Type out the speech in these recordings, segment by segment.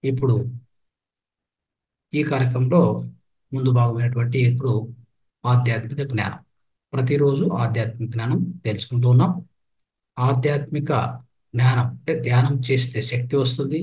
ఇప్పుడు ఈ కార్యక్రమంలో ముందు భాగమైనటువంటి ఇప్పుడు ఆధ్యాత్మిక జ్ఞానం ప్రతిరోజు ఆధ్యాత్మిక జ్ఞానం తెలుసుకుంటూ ఉన్నాం ఆధ్యాత్మిక జ్ఞానం అంటే ధ్యానం చేస్తే శక్తి వస్తుంది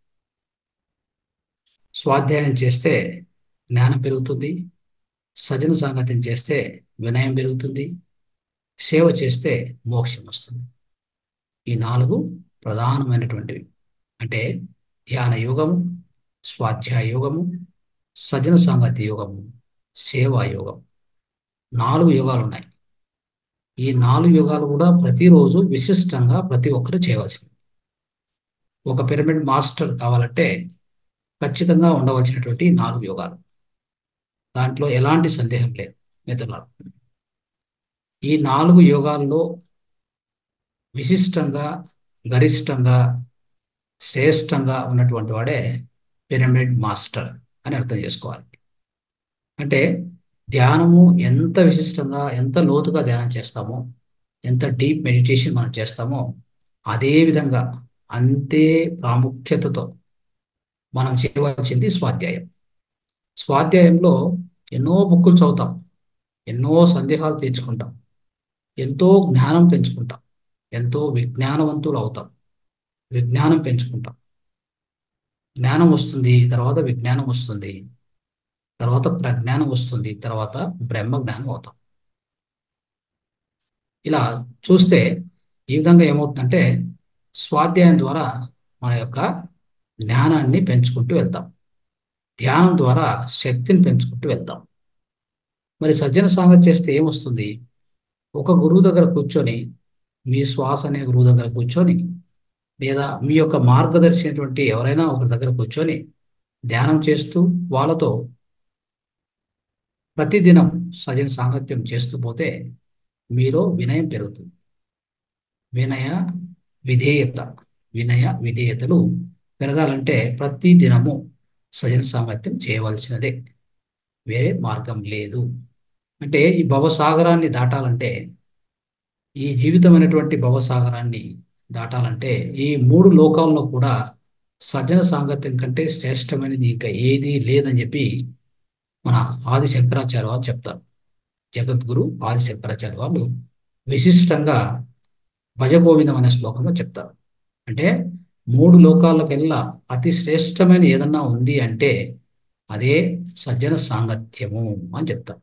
స్వాధ్యాయం చేస్తే జ్ఞానం పెరుగుతుంది సజన సాంగత్యం చేస్తే వినయం పెరుగుతుంది సేవ చేస్తే మోక్షం వస్తుంది ఈ నాలుగు ప్రధానమైనటువంటివి అంటే ధ్యాన యోగము స్వాధ్యాయ యోగము సజన సాంగత్య యోగము సేవా యోగం నాలుగు యోగాలు ఉన్నాయి ఈ నాలుగు యోగాలు కూడా ప్రతిరోజు విశిష్టంగా ప్రతి ఒక్కరు చేయవలసింది ఒక పిరమిడ్ మాస్టర్ కావాలంటే ఖచ్చితంగా ఉండవలసినటువంటి నాలుగు యోగాలు దాంట్లో ఎలాంటి సందేహం లేదు మిత్రులారు ఈ నాలుగు యోగాల్లో విశిష్టంగా గరిష్టంగా శ్రేష్టంగా ఉన్నటువంటి వాడే పిరమిడ్ మాస్టర్ అని అర్థం చేసుకోవాలి అంటే ధ్యానము ఎంత విశిష్టంగా ఎంత లోతుగా ధ్యానం చేస్తామో ఎంత డీప్ మెడిటేషన్ మనం చేస్తామో అదే విధంగా అంతే ప్రాముఖ్యతతో మనం చేయవలసింది స్వాధ్యాయం స్వాధ్యాయంలో ఎన్నో బుక్కులు చదువుతాం ఎన్నో సందేహాలు తీర్చుకుంటాం ఎంతో జ్ఞానం పెంచుకుంటాం ఎంతో విజ్ఞానవంతులు అవుతాం విజ్ఞానం పెంచుకుంటాం జ్ఞానం వస్తుంది తర్వాత విజ్ఞానం వస్తుంది తర్వాత ప్రజ్ఞానం వస్తుంది తర్వాత బ్రహ్మ జ్ఞానం అవుతాం ఇలా చూస్తే ఈ విధంగా ఏమవుతుందంటే స్వాధ్యాయం ద్వారా మన యొక్క జ్ఞానాన్ని పెంచుకుంటూ వెళ్తాం ధ్యానం ద్వారా శక్తిని పెంచుకుంటూ వెళ్తాం మరి సజ్జన సాంగతి చేస్తే ఏమొస్తుంది ఒక గురువు దగ్గర కూర్చొని మీ శ్వాస అనే గురువు దగ్గర కూర్చొని లేదా మీ యొక్క మార్గదర్శి అయినటువంటి ఎవరైనా ఒకరి దగ్గర కూర్చొని ధ్యానం చేస్తూ వాళ్ళతో ప్రతిదినం సజన సాంగత్యం చేస్తూ పోతే మీలో వినయం పెరుగుతుంది వినయ విధేయత వినయ విధేయతలు పెరగాలంటే ప్రతి దినము సజన సాంగత్యం చేయవలసినదే వేరే మార్గం లేదు అంటే ఈ భవసాగరాన్ని దాటాలంటే ఈ జీవితం అనేటువంటి భవసాగరాన్ని దాటాలంటే ఈ మూడు లోకాల్లో కూడా సజ్జన సాంగత్యం కంటే శ్రేష్టమైనది ఇంకా ఏది లేదని చెప్పి మన ఆది శంకరాచార్య వారు చెప్తారు జగద్గురు ఆది శంకరాచార్య వాళ్ళు విశిష్టంగా భజగోవిందం అనే శ్లోకంలో చెప్తారు అంటే మూడు లోకాలకెల్లా అతి శ్రేష్టమైన ఏదన్నా ఉంది అంటే అదే సజ్జన సాంగత్యము అని చెప్తారు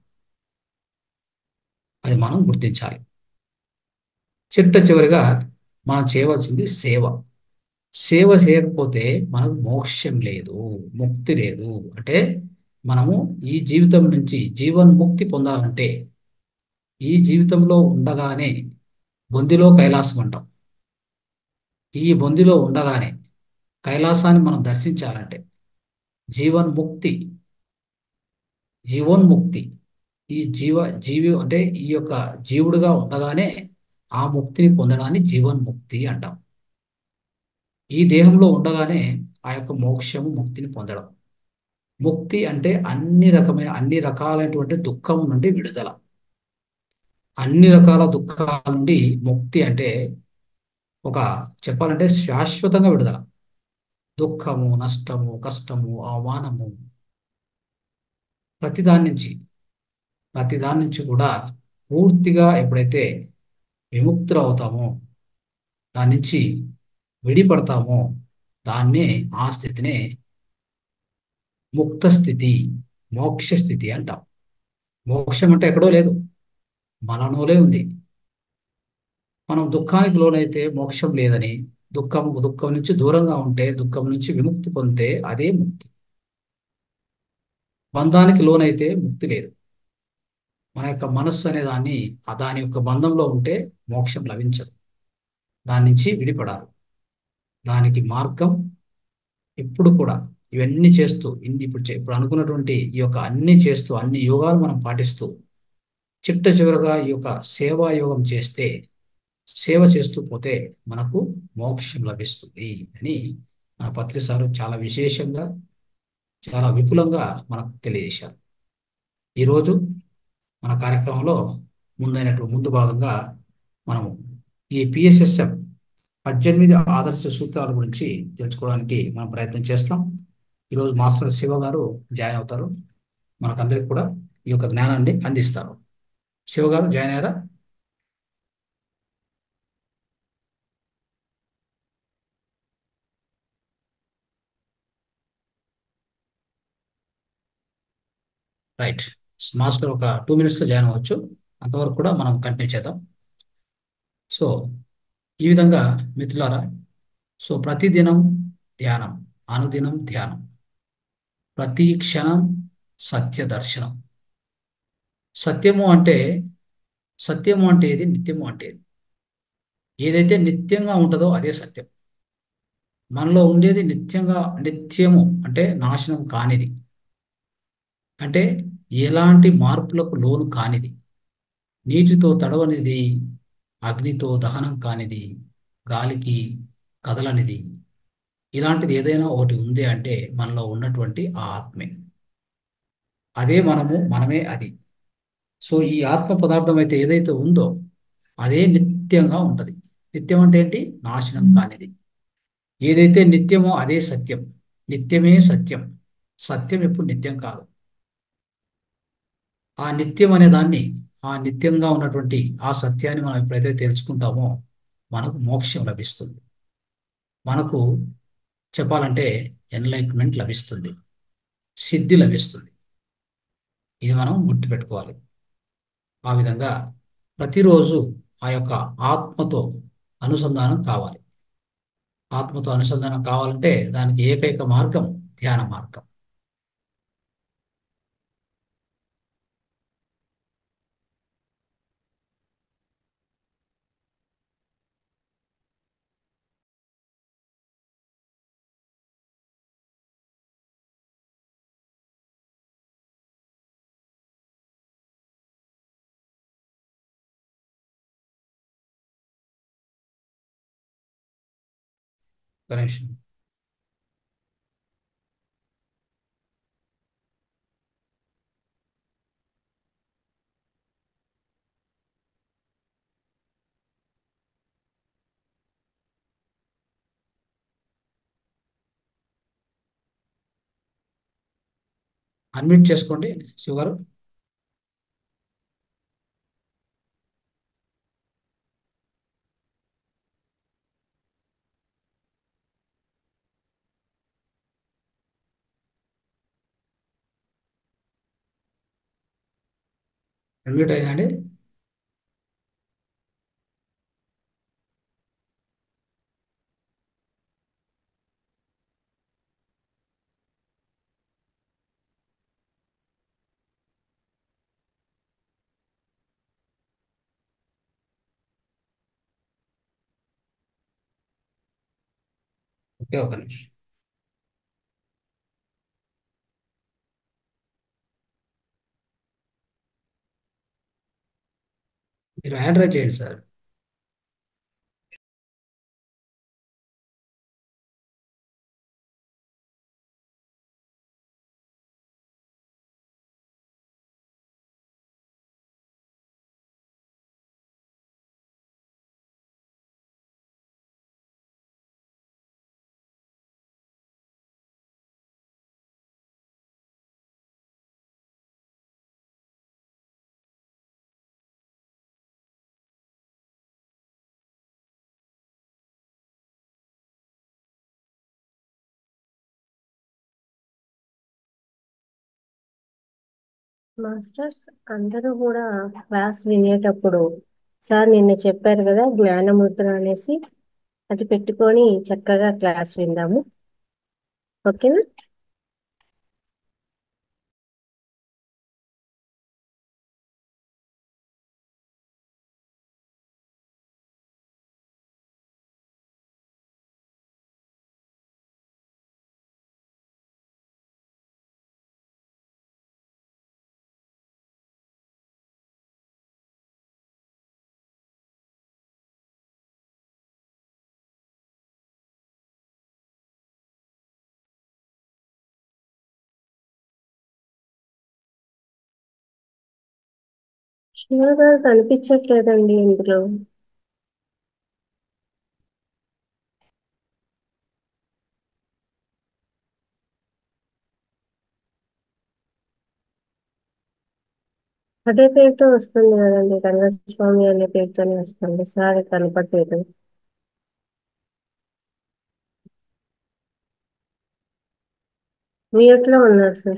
అది మనం గుర్తించాలి చిట్ట చివరిగా మనం చేయవలసింది సేవ సేవ చేయకపోతే మనకు మోక్షం లేదు ముక్తి లేదు అంటే మనము ఈ జీవితం నుంచి జీవన్ముక్తి పొందాలంటే ఈ జీవితంలో ఉండగానే బొందిలో కైలాసం అంటాం ఈ బొందిలో ఉండగానే కైలాసాన్ని మనం దర్శించాలంటే జీవన్ముక్తి జీవోన్ముక్తి ఈ జీవ జీవి అంటే ఈ యొక్క జీవుడుగా ఉండగానే ఆ ముక్తిని పొందడాన్ని జీవన్ముక్తి అంటాం ఈ దేహంలో ఉండగానే ఆ యొక్క మోక్షము ముక్తిని పొందడం ముక్తి అంటే అన్ని రకమైన అన్ని రకాలైనటువంటి దుఃఖం నుండి విడుదల అన్ని రకాల దుఃఖాల నుండి ముక్తి అంటే ఒక చెప్పాలంటే శాశ్వతంగా విడుదల దుఃఖము నష్టము కష్టము అవమానము ప్రతిదాని నుంచి ప్రతిదాని నుంచి కూడా పూర్తిగా ఎప్పుడైతే విముక్తులు అవుతామో దాని నుంచి విడిపడతామో దాన్నే ఆ స్థితినే ముక్త స్థితి మోక్ష స్థితి అంటాం మోక్షం అంటే ఎక్కడో లేదు మనలోనే ఉంది మనం దుఃఖానికి లోనైతే మోక్షం లేదని దుఃఖం దుఃఖం నుంచి దూరంగా ఉంటే దుఃఖం నుంచి విముక్తి పొందితే అదే ముక్తి బంధానికి లోనైతే ముక్తి లేదు మన యొక్క మనస్సు అనే దాన్ని ఆ దాని యొక్క బంధంలో ఉంటే మోక్షం లభించదు దాని నుంచి విడిపడాలి దానికి మార్గం ఎప్పుడు కూడా ఇవన్నీ చేస్తూ ఇన్ని ఇప్పుడు చే- ఇప్పుడు అనుకున్నటువంటి ఈ యొక్క అన్ని చేస్తూ అన్ని యోగాలు మనం పాటిస్తూ చిట్ట చివరగా ఈ యొక్క సేవా యోగం చేస్తే సేవ చేస్తూ పోతే మనకు మోక్షం లభిస్తుంది అని మన పత్రి సారు చాలా విశేషంగా చాలా విపులంగా మనకు తెలియజేశారు ఈరోజు మన కార్యక్రమంలో ముందైనటు ముందు భాగంగా మనము ఈ పిఎస్ఎస్ఎం పద్దెనిమిది ఆదర్శ సూత్రాల గురించి తెలుసుకోవడానికి మనం ప్రయత్నం చేస్తాం ఈరోజు మాస్టర్ శివ గారు జాయిన్ అవుతారు మనకందరికి కూడా ఈ యొక్క జ్ఞానాన్ని అందిస్తారు శివ గారు జాయిన్ అయ్యారా రైట్ మాస్టర్ ఒక టూ మినిట్స్లో జాయిన్ అవ్వచ్చు అంతవరకు కూడా మనం కంటిన్యూ చేద్దాం సో ఈ విధంగా మిత్రులారా సో ప్రతిదినం ధ్యానం అనుదినం ధ్యానం ప్రతి క్షణం సత్య దర్శనం సత్యము అంటే సత్యము అంటే ఏది నిత్యము అంటే ఏది ఏదైతే నిత్యంగా ఉంటుందో అదే సత్యం మనలో ఉండేది నిత్యంగా నిత్యము అంటే నాశనం కానిది అంటే ఎలాంటి మార్పులకు లోను కానిది నీటితో తడవనిది అగ్నితో దహనం కానిది గాలికి కదలనిది ఇలాంటిది ఏదైనా ఒకటి ఉంది అంటే మనలో ఉన్నటువంటి ఆ ఆత్మే అదే మనము మనమే అది సో ఈ ఆత్మ పదార్థం అయితే ఏదైతే ఉందో అదే నిత్యంగా ఉంటది నిత్యం అంటే ఏంటి నాశనం కానిది ఏదైతే నిత్యమో అదే సత్యం నిత్యమే సత్యం సత్యం ఎప్పుడు నిత్యం కాదు ఆ నిత్యం అనే దాన్ని ఆ నిత్యంగా ఉన్నటువంటి ఆ సత్యాన్ని మనం ఎప్పుడైతే తెలుసుకుంటామో మనకు మోక్షం లభిస్తుంది మనకు చెప్పాలంటే ఎన్లైట్మెంట్ లభిస్తుంది సిద్ధి లభిస్తుంది ఇది మనం గుర్తుపెట్టుకోవాలి ఆ విధంగా ప్రతిరోజు ఆ యొక్క ఆత్మతో అనుసంధానం కావాలి ఆత్మతో అనుసంధానం కావాలంటే దానికి ఏకైక మార్గం ధ్యాన మార్గం ఒక నిమిషం అన్మ్యూట్ చేసుకోండి శివ గారు అన్మ్యూట్ అయిందండి ఓకే ఒక నిమిషం మీరు హ్యాండ్ రైజ్ చేయండి సార్ మాస్టర్స్ అందరూ కూడా క్లాస్ వినేటప్పుడు సార్ నిన్న చెప్పారు కదా జ్ఞానముద్ర అనేసి అది పెట్టుకొని చక్కగా క్లాస్ విందాము ఓకేనా శివ గారు కనిపించట్లేదండి ఇందులో అదే పేరుతో వస్తుంది కదండి రంగస్వామి అనే పేరుతోనే వస్తుంది సార్ కనపడలేదు మ్యూట్ లో ఉన్నారు సార్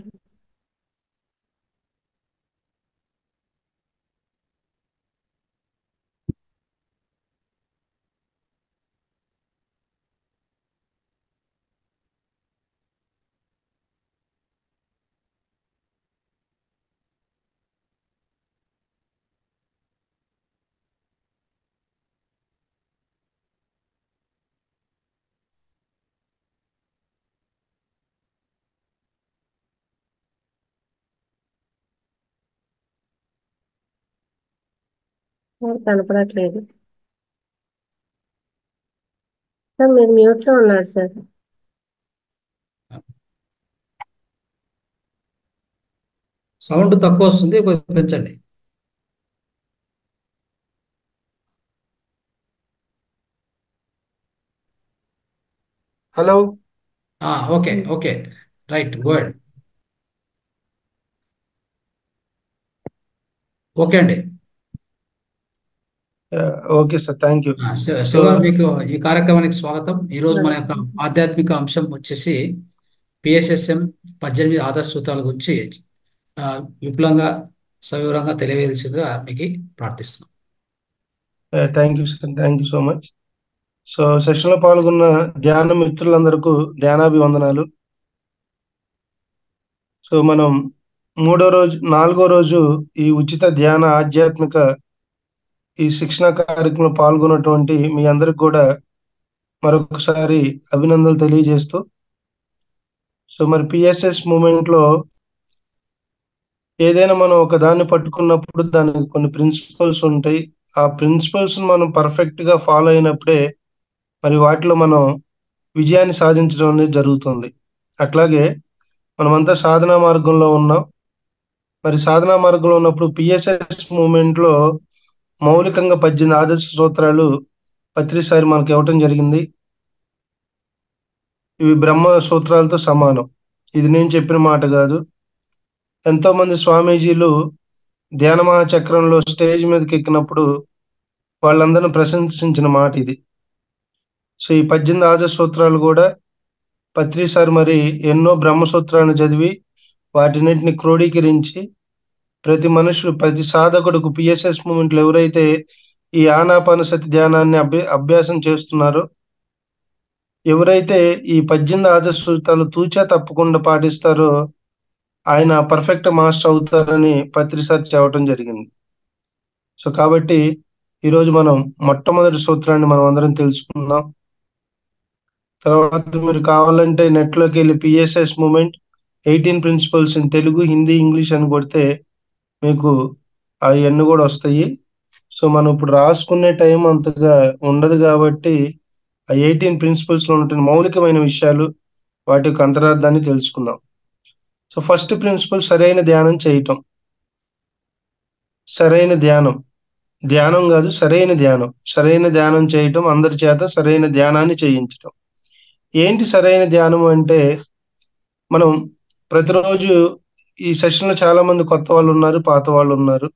సార్ కనపడట్లేదు సార్ మీరు మ్యూట్ లో ఉన్నారు సార్ సౌండ్ తక్కువ వస్తుంది కొంచెం పెంచండి హలో ఆ, okay okay right good okay అండి ఓకే సార్ థ్యాంక్ యూ ఆ, శివ శివ గారు మీకు ఈ కార్యక్రమానికి స్వాగతం ఈ రోజు మన యొక్క ఆధ్యాత్మిక అంశం వచ్చేసి పిఎస్ఎస్ఎం పద్దెనిమిది ఆదర్శ సూత్రాల గురించి ఆ, విపులంగా సవివరంగా తెలియవలసిందిగా మీకు ప్రార్థిస్తున్నాం thank you sir thank you so much so session లో పాల్గొన్న ధ్యాన మిత్రులందరకు ధ్యానాభివందనాలు సో మనం మూడో రోజు నాలుగో రోజు ఈ ఉచిత ధ్యాన ఆధ్యాత్మిక ఈ శిక్షణ కార్యక్రమంలో పాల్గొన్నటువంటి మీ అందరికి కూడా మరొకసారి అభినందనలు తెలియజేస్తూ సో మరి పిఎస్ఎస్ మూమెంట్ లో ఏదైనా మనం ఒక దాన్ని పట్టుకున్నప్పుడు దానికి కొన్ని ప్రిన్సిపల్స్ ఉంటాయి ఆ ప్రిన్సిపల్స్ మనం పర్ఫెక్ట్ గా ఫాలో అయినప్పుడే మరి వాటిలో మనం విజయాన్ని సాధించడం అనేది జరుగుతుంది అట్లాగే మనమంతా సాధనా మార్గంలో ఉన్నాం మరి సాధనా మార్గంలో ఉన్నప్పుడు పిఎస్ఎస్ మూమెంట్ లో మౌలికంగా పద్దెనిమిది ఆదర్శ సూత్రాలు పత్రిసారి మనకి ఇవ్వటం జరిగింది ఇవి బ్రహ్మ సూత్రాలతో సమానం ఇది నేను చెప్పిన మాట కాదు ఎంతో మంది స్వామీజీలు ధ్యాన మహాచక్రంలో స్టేజ్ మీదకి ఎక్కినప్పుడు వాళ్ళందరిని ప్రశంసించిన మాట ఇది సో ఈ పద్దెనిమిది ఆదర్శ సూత్రాలు కూడా పత్రిసారి మరి ఎన్నో బ్రహ్మ సూత్రాలను చదివి వాటిన్నింటిని క్రోడీకరించి ప్రతి మనుషులు ప్రతి సాధకుడుకు పిఎస్ఎస్ మూమెంట్లు ఎవరైతే ఈ ఆనాపానసతి ధ్యానాన్ని అభ్య అభ్యాసం చేస్తున్నారో ఎవరైతే ఈ పద్దెనిమిది ఆదర్శ సూత్రాలు తూచా తప్పకుండా పాటిస్తారో ఆయన పర్ఫెక్ట్ మాస్టర్ అవుతారని పత్రిసారి చెప్పడం జరిగింది సో కాబట్టి ఈరోజు మనం మొట్టమొదటి సూత్రాన్ని మనం అందరం తెలుసుకుందాం తర్వాత మీరు కావాలంటే నెట్లోకి వెళ్ళి PSS movement eighteen principles in Telugu Hindi English అని కొడితే మీకు అవన్నీ కూడా వస్తాయి సో మనం ఇప్పుడు రాసుకునే టైం అంతగా ఉండదు కాబట్టి ఆ ఎయిటీన్ ప్రిన్సిపల్స్ లో ఉంటున్న మౌలికమైన విషయాలు వాటి యొక్క అంతరార్థాన్ని తెలుసుకుందాం సో ఫస్ట్ ప్రిన్సిపల్ సరైన ధ్యానం చేయటం సరైన ధ్యానం ధ్యానం కాదు సరైన ధ్యానం సరైన ధ్యానం చేయటం అందరి చేత సరైన ధ్యానాన్ని చేయించటం ఏంటి సరైన ధ్యానం అంటే మనం ప్రతిరోజు ఈ సెషన్ లో చాలా మంది కొత్త వాళ్ళు ఉన్నారు పాత వాళ్ళు ఉన్నారు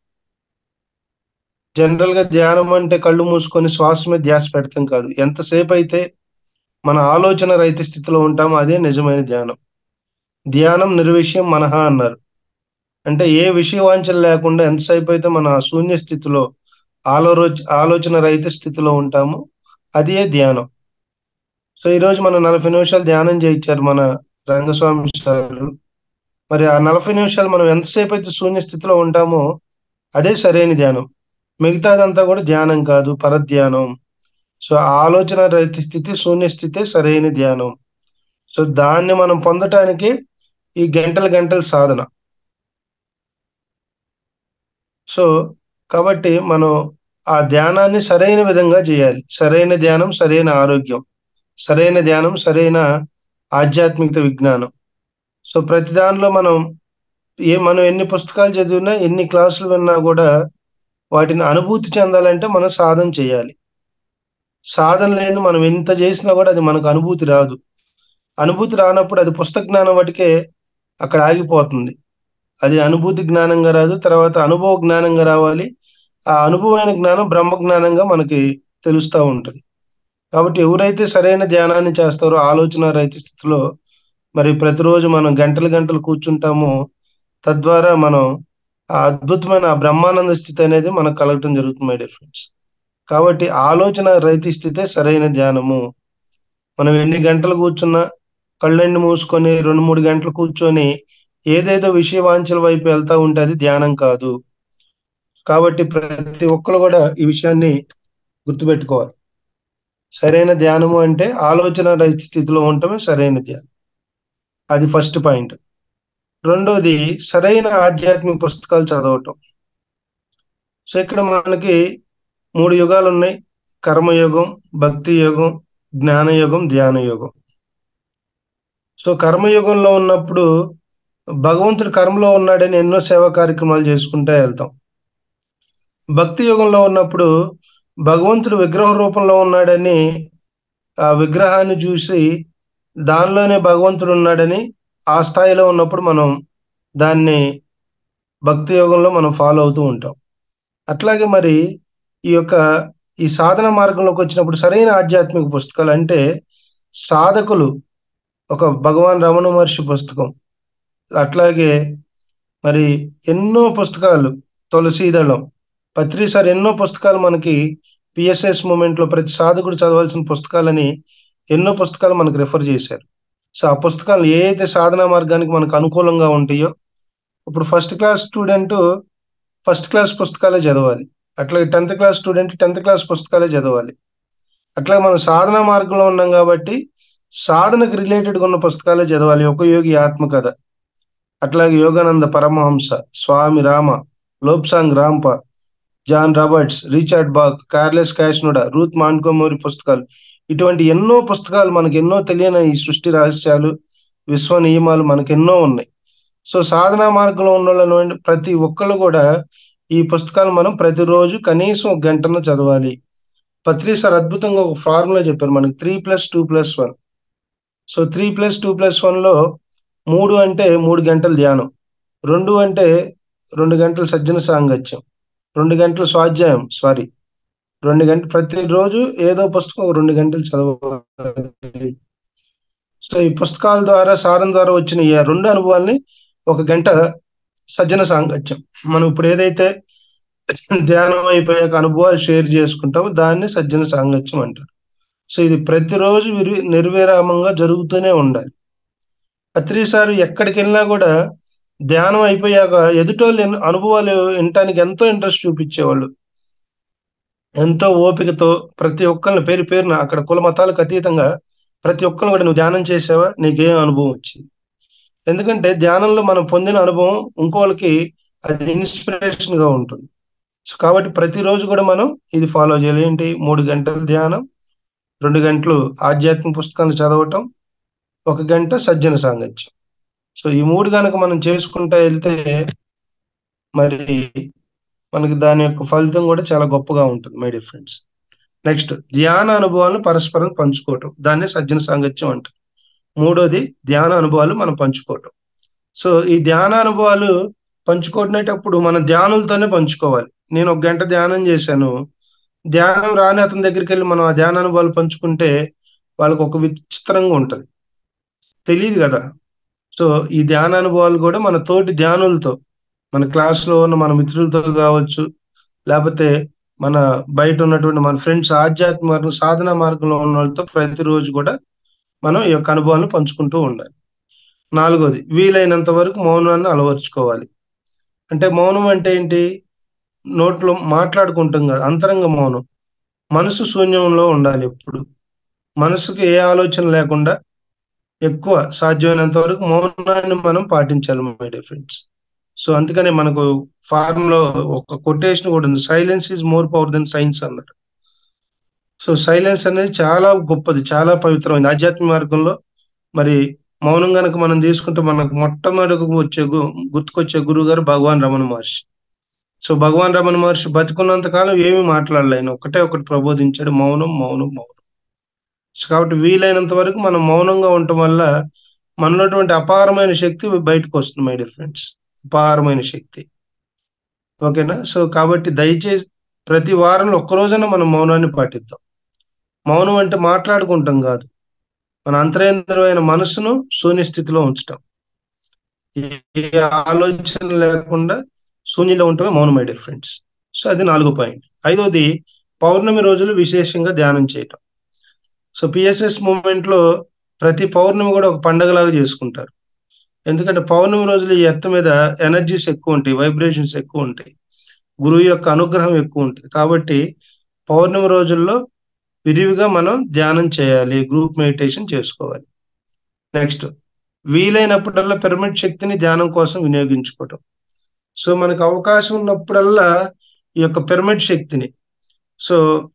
జనరల్ గా ధ్యానం అంటే కళ్ళు మూసుకొని శ్వాస మీద ధ్యాస పెడతాం కాదు ఎంతసేపు అయితే మన ఆలోచన రహిత స్థితిలో ఉంటామో అదే నిజమైన ధ్యానం ధ్యానం నిర్విషయం మనహ అన్నారు అంటే ఏ విషయవాంఛలు లేకుండా ఎంతసేపు అయితే మన శూన్య స్థితిలో ఆలోచ ఆలోచన రహిత స్థితిలో ఉంటామో అదే ధ్యానం సో ఈ రోజు మనం నలభై నిమిషాలు ధ్యానం చేయించారు మన రంగస్వామి సార్ మరి ఆ నలభై నిమిషాలు మనం ఎంతసేపు అయితే శూన్య స్థితిలో ఉంటామో అదే సరైన ధ్యానం మిగతాదంతా కూడా ధ్యానం కాదు పరధ్యానం సో ఆ ఆలోచన రహిత స్థితి శూన్య స్థితి సరైన ధ్యానం సో దాన్ని మనం పొందటానికి ఈ గంటల గంటల సాధన సో కాబట్టి మనం ఆ ధ్యానాన్ని సరైన విధంగా చేయాలి సరైన ధ్యానం సరైన ఆరోగ్యం సరైన ధ్యానం సరైన ఆధ్యాత్మికత విజ్ఞానం సో ప్రతి దానిలో మనం ఏ మనం ఎన్ని పుస్తకాలు చదివినా ఎన్ని క్లాసులు విన్నా కూడా వాటిని అనుభూతి చెందాలంటే మనం సాధన చేయాలి సాధన లేని మనం ఎంత చేసినా కూడా అది మనకు అనుభూతి రాదు అనుభూతి రానప్పుడు అది పుస్తక జ్ఞానం వాటికే అక్కడ ఆగిపోతుంది అది అనుభూతి జ్ఞానంగా రాదు తర్వాత అనుభవ జ్ఞానంగా రావాలి ఆ అనుభవమైన జ్ఞానం బ్రహ్మ జ్ఞానంగా మనకి తెలుస్తూ ఉంటది కాబట్టి ఎవరైతే సరైన ధ్యానాన్ని చేస్తారో ఆలోచన రహిత స్థితిలో మరి ప్రతిరోజు మనం గంటలు గంటలు కూర్చుంటామో తద్వారా మనం ఆ అద్భుతమైన ఆ బ్రహ్మానంద స్థితి అనేది మనకు కలగటం జరుగుతుంది మై డియర్ ఫ్రెండ్స్ కాబట్టి ఆలోచన రహిత స్థితే సరైన ధ్యానము మనం ఎన్ని గంటలు కూర్చున్నా కళ్ళెండి మూసుకొని రెండు మూడు గంటలు కూర్చొని ఏదేదో విషయవాంఛల వైపు వెళ్తా ఉంటే అది ధ్యానం కాదు కాబట్టి ప్రతి ఒక్కరు కూడా ఈ విషయాన్ని గుర్తుపెట్టుకోవాలి సరైన ధ్యానము అంటే ఆలోచన రహిత స్థితిలో ఉండటమే సరైన ధ్యానం అది ఫస్ట్ పాయింట్ రెండోది సరైన ఆధ్యాత్మిక పుస్తకాలు చదవటం సో ఇక్కడ మనకి మూడు యుగాలు ఉన్నాయి కర్మయుగం భక్తి యుగం జ్ఞానయుగం ధ్యాన యుగం సో కర్మయుగంలో ఉన్నప్పుడు భగవంతుడు కర్మలో ఉన్నాడని ఎన్నో సేవా కార్యక్రమాలు చేసుకుంటూ వెళ్తాం భక్తి యుగంలో ఉన్నప్పుడు భగవంతుడు విగ్రహ రూపంలో ఉన్నాడని ఆ విగ్రహాన్ని చూసి దానిలోనే భగవంతుడు ఉన్నాడని ఆ స్థాయిలో ఉన్నప్పుడు మనం దాన్ని భక్తి యోగంలో మనం ఫాలో అవుతూ ఉంటాం అట్లాగే మరి ఈ యొక్క ఈ సాధన మార్గంలోకి వచ్చినప్పుడు సరైన ఆధ్యాత్మిక పుస్తకాలు అంటే సాధకులు ఒక భగవాన్ రమణ మహర్షి పుస్తకం అట్లాగే మరి ఎన్నో పుస్తకాలు తులసీదళం పత్రి సార్ ఎన్నో పుస్తకాలు మనకి పిఎస్ఎస్ మూమెంట్ లో ప్రతి సాధకుడు చదవాల్సిన పుస్తకాలని ఎన్నో పుస్తకాలు మనకు రిఫర్ చేశారు సో ఆ పుస్తకాలు ఏ అయితే సాధనా మార్గానికి మనకు అనుకూలంగా ఉంటాయో ఇప్పుడు first class student first class పుస్తకాలే చదవాలి అట్లాగే tenth class student tenth class పుస్తకాలే చదవాలి అట్లాగే మనం సాధనా మార్గంలో ఉన్నాం కాబట్టి సాధనకు రిలేటెడ్గా ఉన్న పుస్తకాలే చదవాలి ఒక యోగి ఆత్మకథ అట్లాగే Yogananda Paramahansa Swami Rama Lobsang Rampa John Roberts Richard Bach Carlos Castaneda Ruth Montgomery పుస్తకాలు ఇటువంటి ఎన్నో పుస్తకాలు మనకి ఎన్నో తెలియని ఈ సృష్టి రహస్యాలు విశ్వ నియమాలు మనకి ఎన్నో ఉన్నాయి సో సాధనా మార్గంలో ఉన్న వాళ్ళను ప్రతి ఒక్కళ్ళు కూడా ఈ పుస్తకాలు మనం ప్రతిరోజు కనీసం ఒక గంటను చదవాలి పత్రి సార్ అద్భుతంగా ఒక ఫార్ములా చెప్పారు మనకి three plus two plus one so three plus two plus one లో మూడు అంటే మూడు గంటల ధ్యానం రెండు అంటే రెండు గంటల సజ్జన సాంగత్యం రెండు గంటల స్వాధ్యాయం సారీ రెండు గంటలు ప్రతిరోజు ఏదో పుస్తకం ఒక రెండు గంటలు చదవాలి సో ఈ పుస్తకాల ద్వారా సారం ద్వారా వచ్చిన ఈ రెండు అనుభవాల్ని ఒక గంట సజ్జన సాంగత్యం మనం ఇప్పుడు ఏదైతే ధ్యానం అయిపోయాక అనుభవాలు షేర్ చేసుకుంటామో దాన్ని సజ్జన సాంగత్యం అంటారు సో ఇది ప్రతిరోజు విరి నిర్విరామంగా జరుగుతూనే ఉండాలి అత్రిసారి ఎక్కడికి వెళ్ళినా కూడా ధ్యానం అయిపోయాక ఎదుటోళ్ళు అనుభవాలు వినటానికి ఎంతో ఇంట్రెస్ట్ చూపించేవాళ్ళు ఎంతో ఓపికతో ప్రతి ఒక్కరిని పేరు పేరున అక్కడ కుల మతాలకు అతీతంగా ప్రతి ఒక్కరిని కూడా నువ్వు ధ్యానం చేసావా నీకేం అనుభవం వచ్చింది ఎందుకంటే ధ్యానంలో మనం పొందిన అనుభవం ఇంకోళ్ళకి అది ఇన్స్పిరేషన్ గా ఉంటుంది సో కాబట్టి ప్రతిరోజు కూడా మనం ఇది ఫాలో చేయాలి ఏంటి మూడు గంటల ధ్యానం రెండు గంటలు ఆధ్యాత్మిక పుస్తకాలు చదవటం ఒక గంట సజ్జన సాంగత్యం సో ఈ మూడు కనుక మనం చేసుకుంటా వెళ్తే మరి మనకి దాని యొక్క ఫలితం కూడా చాలా గొప్పగా ఉంటుంది మై డియర్ ఫ్రెండ్స్ నెక్స్ట్ ధ్యాన అనుభవాలను పరస్పరం పంచుకోవటం దాన్ని సజ్జన సాంగత్యం అంటారు మూడోది ధ్యాన అనుభవాలు మనం పంచుకోవటం సో ఈ ధ్యాన అనుభవాలు పంచుకునేటప్పుడు మన ధ్యానులతోనే పంచుకోవాలి నేను ఒక గంట ధ్యానం చేశాను ధ్యానం రాని అతని దగ్గరికి వెళ్ళి మనం ఆ ధ్యాన అనుభవాలు పంచుకుంటే వాళ్ళకి ఒక విచిత్రంగా ఉంటది తెలియదు కదా సో ఈ ధ్యాన అనుభవాలు కూడా మన తోటి ధ్యానులతో మన క్లాస్లో ఉన్న మన మిత్రులతో కావచ్చు లేకపోతే మన బయట ఉన్నటువంటి మన ఫ్రెండ్స్ ఆధ్యాత్మిక మార్గం సాధన మార్గంలో ఉన్న వాళ్ళతో ప్రతిరోజు కూడా మనం ఈ యొక్క అనుభవాలను పంచుకుంటూ ఉండాలి నాలుగోది వీలైనంత వరకు మౌనాన్ని అలవర్చుకోవాలి అంటే మౌనం అంటే ఏంటి నోట్లో మాట్లాడుకుంటాం కదా అంతరంగ మౌనం మనసు శూన్యంలో ఉండాలి ఎప్పుడు మనసుకు ఏ ఆలోచన లేకుండా ఎక్కువ సాధ్యమైనంత వరకు మౌనాన్ని మనం పాటించాలి మై డియర్ ఫ్రెండ్స్ సో అందుకనే మనకు ఫార్మ్ లో ఒక కొటేషన్ కూడా ఉంది silence is more power than science అన్నట్టు సో సైలెన్స్ అనేది చాలా గొప్పది చాలా పవిత్రమైనది ఆధ్యాత్మిక మార్గంలో మరి మౌనం గనక మనం తీసుకుంటే మనకు మొట్టమొదటి వచ్చే గుర్తుకొచ్చే గురువు గారు భగవాన్ రమణ మహర్షి సో భగవాన్ రమణ మహర్షి బతికున్నంత కాలం ఏమీ మాట్లాడలే ఆయన ఒకటే ఒకటి ప్రబోధించాడు మౌనం మౌనం మౌనం సో కాబట్టి వీలైనంత వరకు మనం మౌనంగా ఉండటం వల్ల మనలోటువంటి అపారమైన శక్తి బయటకు వస్తుంది మై డియర్ ఫ్రెండ్స్ అపారమైన శక్తి ఓకేనా సో కాబట్టి దయచేసి ప్రతి వారంలో ఒక్క రోజున మనం మౌనాన్ని పాటిద్దాం మౌనం అంటే మాట్లాడుకుంటాం కాదు మన అంతరేంద్రమైన మనసును శూన్య స్థితిలో ఉంచటం ఏ ఆలోచన లేకుండా శూన్యంలో ఉండటమే మౌనం మై డియర్ ఫ్రెండ్స్ సో అది నాలుగో పాయింట్ ఐదోది పౌర్ణమి రోజులు విశేషంగా ధ్యానం చేయటం సో పిఎస్ఎస్ మూమెంట్ లో ప్రతి పౌర్ణమి కూడా ఒక పండగలాగా చేసుకుంటారు ఎందుకంటే పౌర్ణమి రోజులు ఈ ఎత్త మీద ఎనర్జీస్ ఎక్కువ ఉంటాయి వైబ్రేషన్స్ ఎక్కువ ఉంటాయి గురువు యొక్క అనుగ్రహం ఎక్కువ ఉంటుంది కాబట్టి పౌర్ణమి రోజుల్లో విరివిగా మనం ధ్యానం చేయాలి గ్రూప్ మెడిటేషన్ చేసుకోవాలి నెక్స్ట్ వీలైనప్పుడల్లా పిరమిడ్ శక్తిని ధ్యానం కోసం వినియోగించుకోవటం సో మనకు అవకాశం ఉన్నప్పుడల్లా ఈ యొక్క పిరమిడ్ శక్తిని సో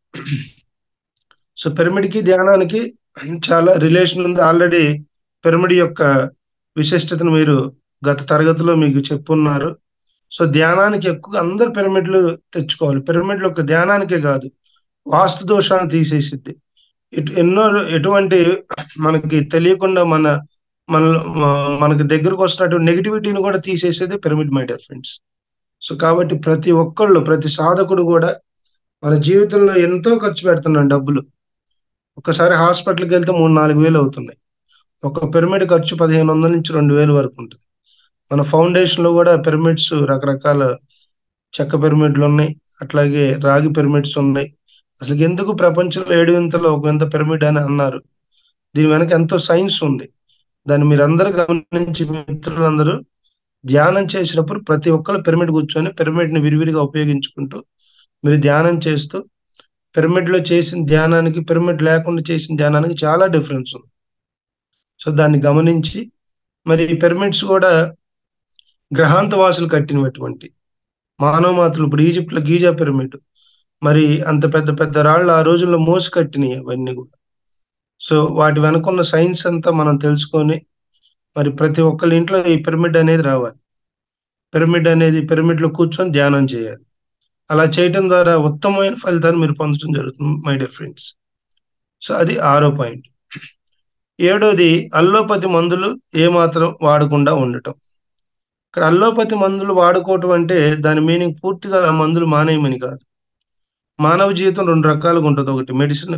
సో పిరమిడ్ కి ధ్యానానికి చాలా రిలేషన్ ఉంది ఆల్రెడీ పిరమిడ్ యొక్క విశిష్టతను మీరు గత తరగతిలో మీకు చెప్పున్నారు సో ధ్యానానికి ఎక్కువ అందరు పిరమిడ్లు తెచ్చుకోవాలి పిరమిడ్లు ఒక ధ్యానానికే కాదు వాస్తు దోషాన్ని తీసేసిద్ది ఇటు ఎన్నో ఎటువంటి మనకి తెలియకుండా మన మన మనకి దగ్గరకు వస్తున్నటువంటి నెగిటివిటీని కూడా తీసేసేది pyramid my dear friends so కాబట్టి ప్రతి ఒక్కళ్ళు ప్రతి సాధకుడు కూడా మన జీవితంలో ఎంతో ఖర్చు పెడుతున్నాం డబ్బులు ఒకసారి హాస్పిటల్కి వెళ్తే మూడు నాలుగు వేలు అవుతున్నాయి ఒక పిరమిడ్ ఖర్చు పదిహేను వందల నుంచి రెండు వేలు వరకు ఉంటుంది మన ఫౌండేషన్ లో కూడా పిరమిడ్స్ రకరకాల చెక్క పిరమిడ్లు ఉన్నాయి అట్లాగే రాగి పిరమిడ్స్ ఉన్నాయి అసలు ఎందుకు ప్రపంచంలో ఏడు వింతలో ఒక వింత పిరమిడ్ అని అన్నారు దీని వెనక ఎంతో సైన్స్ ఉంది దాన్ని మీరు అందరూ గమనించి మిత్రులందరూ ధ్యానం చేసినప్పుడు ప్రతి ఒక్కరు పిరమిడ్ కూర్చొని పిరమిడ్ ని విరివిరిగా ఉపయోగించుకుంటూ మీరు ధ్యానం చేస్తూ పిరమిడ్ లో చేసిన ధ్యానానికి పిరమిడ్ లేకుండా చేసిన ధ్యానానికి చాలా డిఫరెన్స్ ఉంది సో దాన్ని గమనించి మరి ఈ పిరమిడ్స్ కూడా గ్రహాంత వాసులు కట్టినటువంటి మానవ మాతలు ఇప్పుడు ఈజిప్ట్ లో గీజా పిరమిడ్ మరి అంత పెద్ద పెద్ద రాళ్ళు ఆ రోజుల్లో మోసి కట్టినాయి అవన్నీ కూడా సో వాటి వెనకున్న సైన్స్ అంతా మనం తెలుసుకొని మరి ప్రతి ఒక్కరి ఇంట్లో ఈ పిరమిడ్ అనేది రావాలి పిరమిడ్ అనేది పిరమిడ్ లో కూర్చొని ధ్యానం చేయాలి అలా చేయటం ద్వారా ఉత్తమమైన ఫలితాన్ని మీరు పొందడం జరుగుతుంది మై డియర్ ఫ్రెండ్స్ సో అది ఆరో పాయింట్ ఏడోది అల్లోపతి మందులు ఏమాత్రం వాడకుండా ఉండటం ఇక్కడ అల్లోపతి మందులు వాడుకోవటం అంటే దాని మీనింగ్ పూర్తిగా మందులు మానేయమని కాదు మానవ జీవితం రెండు రకాలుగా ఉంటుంది ఒకటి మెడిసిన్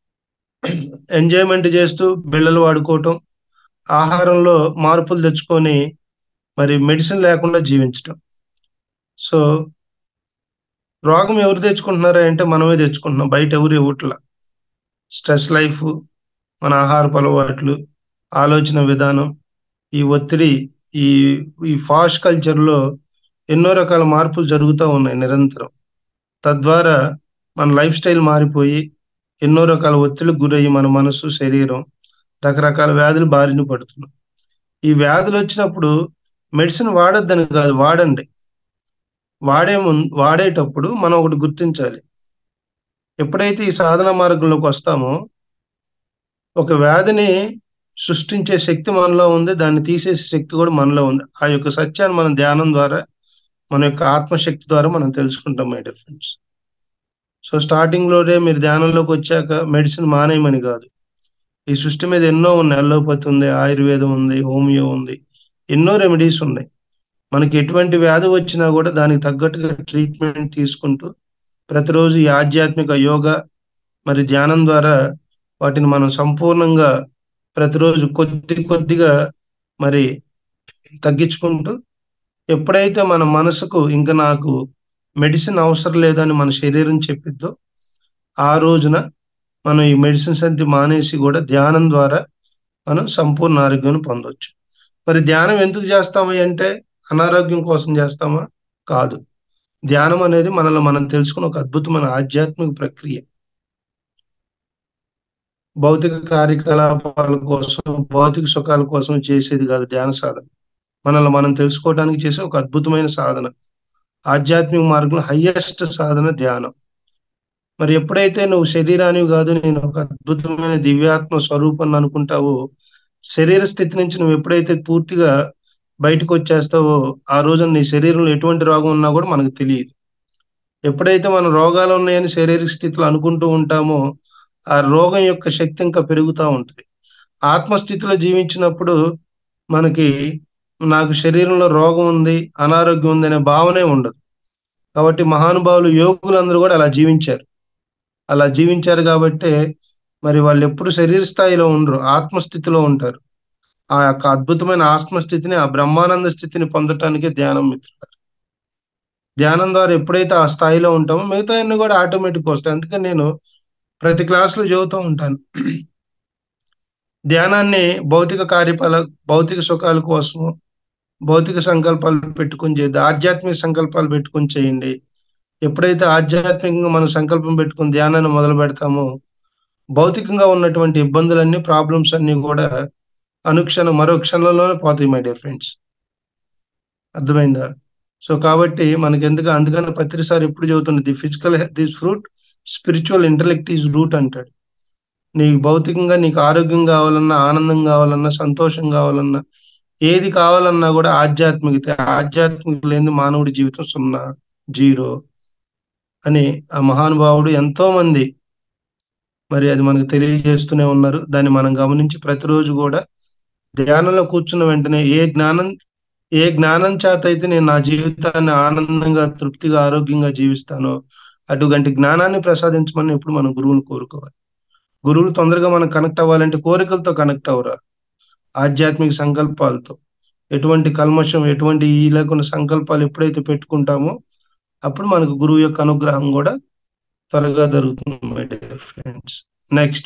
ఎంజాయ్మెంట్ చేస్తూ బిళ్ళలు వాడుకోవటం ఆహారంలో మార్పులు తెచ్చుకొని మరి మెడిసిన్ లేకుండా జీవించటం సో రోగం ఎవరు తెచ్చుకుంటున్నారా అంటే మనమే తెచ్చుకుంటున్నాం బయట ఎవరు ఇవ్వట్లా స్ట్రెస్ లైఫ్ మన ఆహారపు అలవాట్లు ఆలోచన విధానం ఈ ఒత్తిడి ఈ ఈ ఫాస్ట్ కల్చర్లో ఎన్నో రకాల మార్పులు జరుగుతూ ఉన్నాయి నిరంతరం తద్వారా మన లైఫ్ స్టైల్ మారిపోయి ఎన్నో రకాల ఒత్తిడికి గురయ్యి మన మనసు శరీరం రకరకాల వ్యాధులు బారిన పడుతున్నాం ఈ వ్యాధులు వచ్చినప్పుడు మెడిసిన్ వాడొద్దని కాదు వాడండి వాడే ముందు వాడేటప్పుడు మనం ఒకటి గుర్తించాలి ఎప్పుడైతే ఈ సాధన మార్గంలోకి వస్తామో ఒక వ్యాధిని సృష్టించే శక్తి మనలో ఉంది దాన్ని తీసేసే శక్తి కూడా మనలో ఉంది ఆ యొక్క సత్యాన్ని మనం ధ్యానం ద్వారా మన యొక్క ఆత్మశక్తి ద్వారా మనం తెలుసుకుంటాం my dear friends so starting లోనే మీరు ధ్యానంలోకి వచ్చాక మెడిసిన్ మానేయమని కాదు ఈ సృష్టి మీద ఎన్నో ఉన్నాయి అల్లోపతి ఉంది ఆయుర్వేదం ఉంది హోమియో ఉంది ఎన్నో రెమెడీస్ ఉన్నాయి మనకి ఎటువంటి వ్యాధి వచ్చినా కూడా దానికి తగ్గట్టుగా ట్రీట్మెంట్ తీసుకుంటూ ప్రతిరోజు ఈ ఆధ్యాత్మిక యోగా మరి ధ్యానం ద్వారా వాటిని మనం సంపూర్ణంగా ప్రతిరోజు కొద్ది కొద్దిగా మరి తగ్గించుకుంటూ ఎప్పుడైతే మన మనసుకు ఇంకా నాకు మెడిసిన్ అవసరం లేదని మన శరీరం చెప్పిద్దో ఆ రోజున మనం ఈ మెడిసిన్స్ అంతా మానేసి కూడా ధ్యానం ద్వారా మనం సంపూర్ణ ఆరోగ్యం పొందవచ్చు మరి ధ్యానం ఎందుకు చేస్తాము అంటే అనారోగ్యం కోసం చేస్తామా కాదు ధ్యానం అనేది మనల్ని మనం తెలుసుకున్న ఒక అద్భుతమైన ఆధ్యాత్మిక ప్రక్రియ భౌతిక కార్యకలాపాల కోసం భౌతిక సుఖాల కోసం చేసేది కాదు ధ్యాన సాధన మనల్ని మనం తెలుసుకోవడానికి చేసే ఒక అద్భుతమైన సాధన ఆధ్యాత్మిక మార్గంలో హయ్యెస్ట్ సాధన ధ్యానం మరి ఎప్పుడైతే నువ్వు శరీరానివి కాదు నేను ఒక అద్భుతమైన దివ్యాత్మ స్వరూపాన్ని అనుకుంటావో శరీర స్థితి నుంచి నువ్వు ఎప్పుడైతే పూర్తిగా బయటకు వచ్చేస్తావో ఆ రోజున నీ శరీరంలో ఎటువంటి రోగం ఉన్నా కూడా మనకు తెలియదు ఎప్పుడైతే మన రోగాలు ఉన్నాయని శారీరక స్థితిలో అనుకుంటూ ఉంటామో ఆ రోగం యొక్క శక్తి ఇంకా పెరుగుతూ ఉంటుంది ఆత్మస్థితిలో జీవించినప్పుడు మనకి నాకు శరీరంలో రోగం ఉంది అనారోగ్యం ఉంది అనే భావనే ఉండదు కాబట్టి మహానుభావులు యోగులందరూ కూడా అలా జీవించారు అలా జీవించారు కాబట్టే మరి వాళ్ళు ఎప్పుడు శరీర స్థాయిలో ఉండరు ఆత్మస్థితిలో ఉంటారు ఆ యొక్క అద్భుతమైన ఆత్మస్థితిని ఆ బ్రహ్మానంద స్థితిని పొందటానికి ధ్యానం మిత్రులు ధ్యానం ద్వారా ఎప్పుడైతే ఆ స్థాయిలో ఉంటామో మిగతా అన్ని కూడా ఆటోమేటిక్ వస్తాయి అందుకని నేను ప్రతి క్లాసులో చెబుతూ ఉంటాను ధ్యానాన్ని భౌతిక కార్యపాల భౌతిక సుఖాల కోసము భౌతిక సంకల్పాలు పెట్టుకుని చేయద్దు ఆధ్యాత్మిక సంకల్పాలు పెట్టుకుని చేయండి ఎప్పుడైతే ఆధ్యాత్మికంగా మనం సంకల్పం పెట్టుకుని ధ్యానాన్ని మొదలు పెడతామో భౌతికంగా ఉన్నటువంటి ఇబ్బందులన్నీ ప్రాబ్లమ్స్ అన్ని కూడా అనుక్షణం మరో క్షణంలోనే పోతాయి మై డియర్ ఫ్రెండ్స్ అర్థమైందా సో కాబట్టి మనకి ఎందుకు అందుకని పత్రిసారి ఎప్పుడు చెబుతుంది the physical this fruit spiritual intellect is root అంటాడు నీకు భౌతికంగా నీకు ఆరోగ్యం కావాలన్నా ఆనందం కావాలన్నా సంతోషం కావాలన్నా ఏది కావాలన్నా కూడా ఆధ్యాత్మికత ఆధ్యాత్మిక లేని మానవుడి జీవితం సున్నా జీరో అని ఆ మహానుభావుడు ఎంతో మంది మరి అది మనకు తెలియజేస్తూనే ఉన్నారు దాన్ని మనం గమనించి ప్రతిరోజు కూడా ధ్యానంలో కూర్చున్న వెంటనే ఏ జ్ఞానం ఏ జ్ఞానం చేత అయితే నేను నా జీవితాన్ని ఆనందంగా తృప్తిగా ఆరోగ్యంగా జీవిస్తానో అటువంటి జ్ఞానాన్ని ప్రసాదించమని ఎప్పుడు మనం గురువుని కోరుకోవాలి గురువులు తొందరగా మనం కనెక్ట్ అవ్వాలంటే కోరికలతో కనెక్ట్ అవ్వరా ఆధ్యాత్మిక సంకల్పాలతో ఎటువంటి కల్మషం ఎటువంటి ఈ లేకుండా సంకల్పాలు ఎప్పుడైతే పెట్టుకుంటామో అప్పుడు మనకు గురువు యొక్క అనుగ్రహం కూడా త్వరగా జరుగుతుంది my dear friends next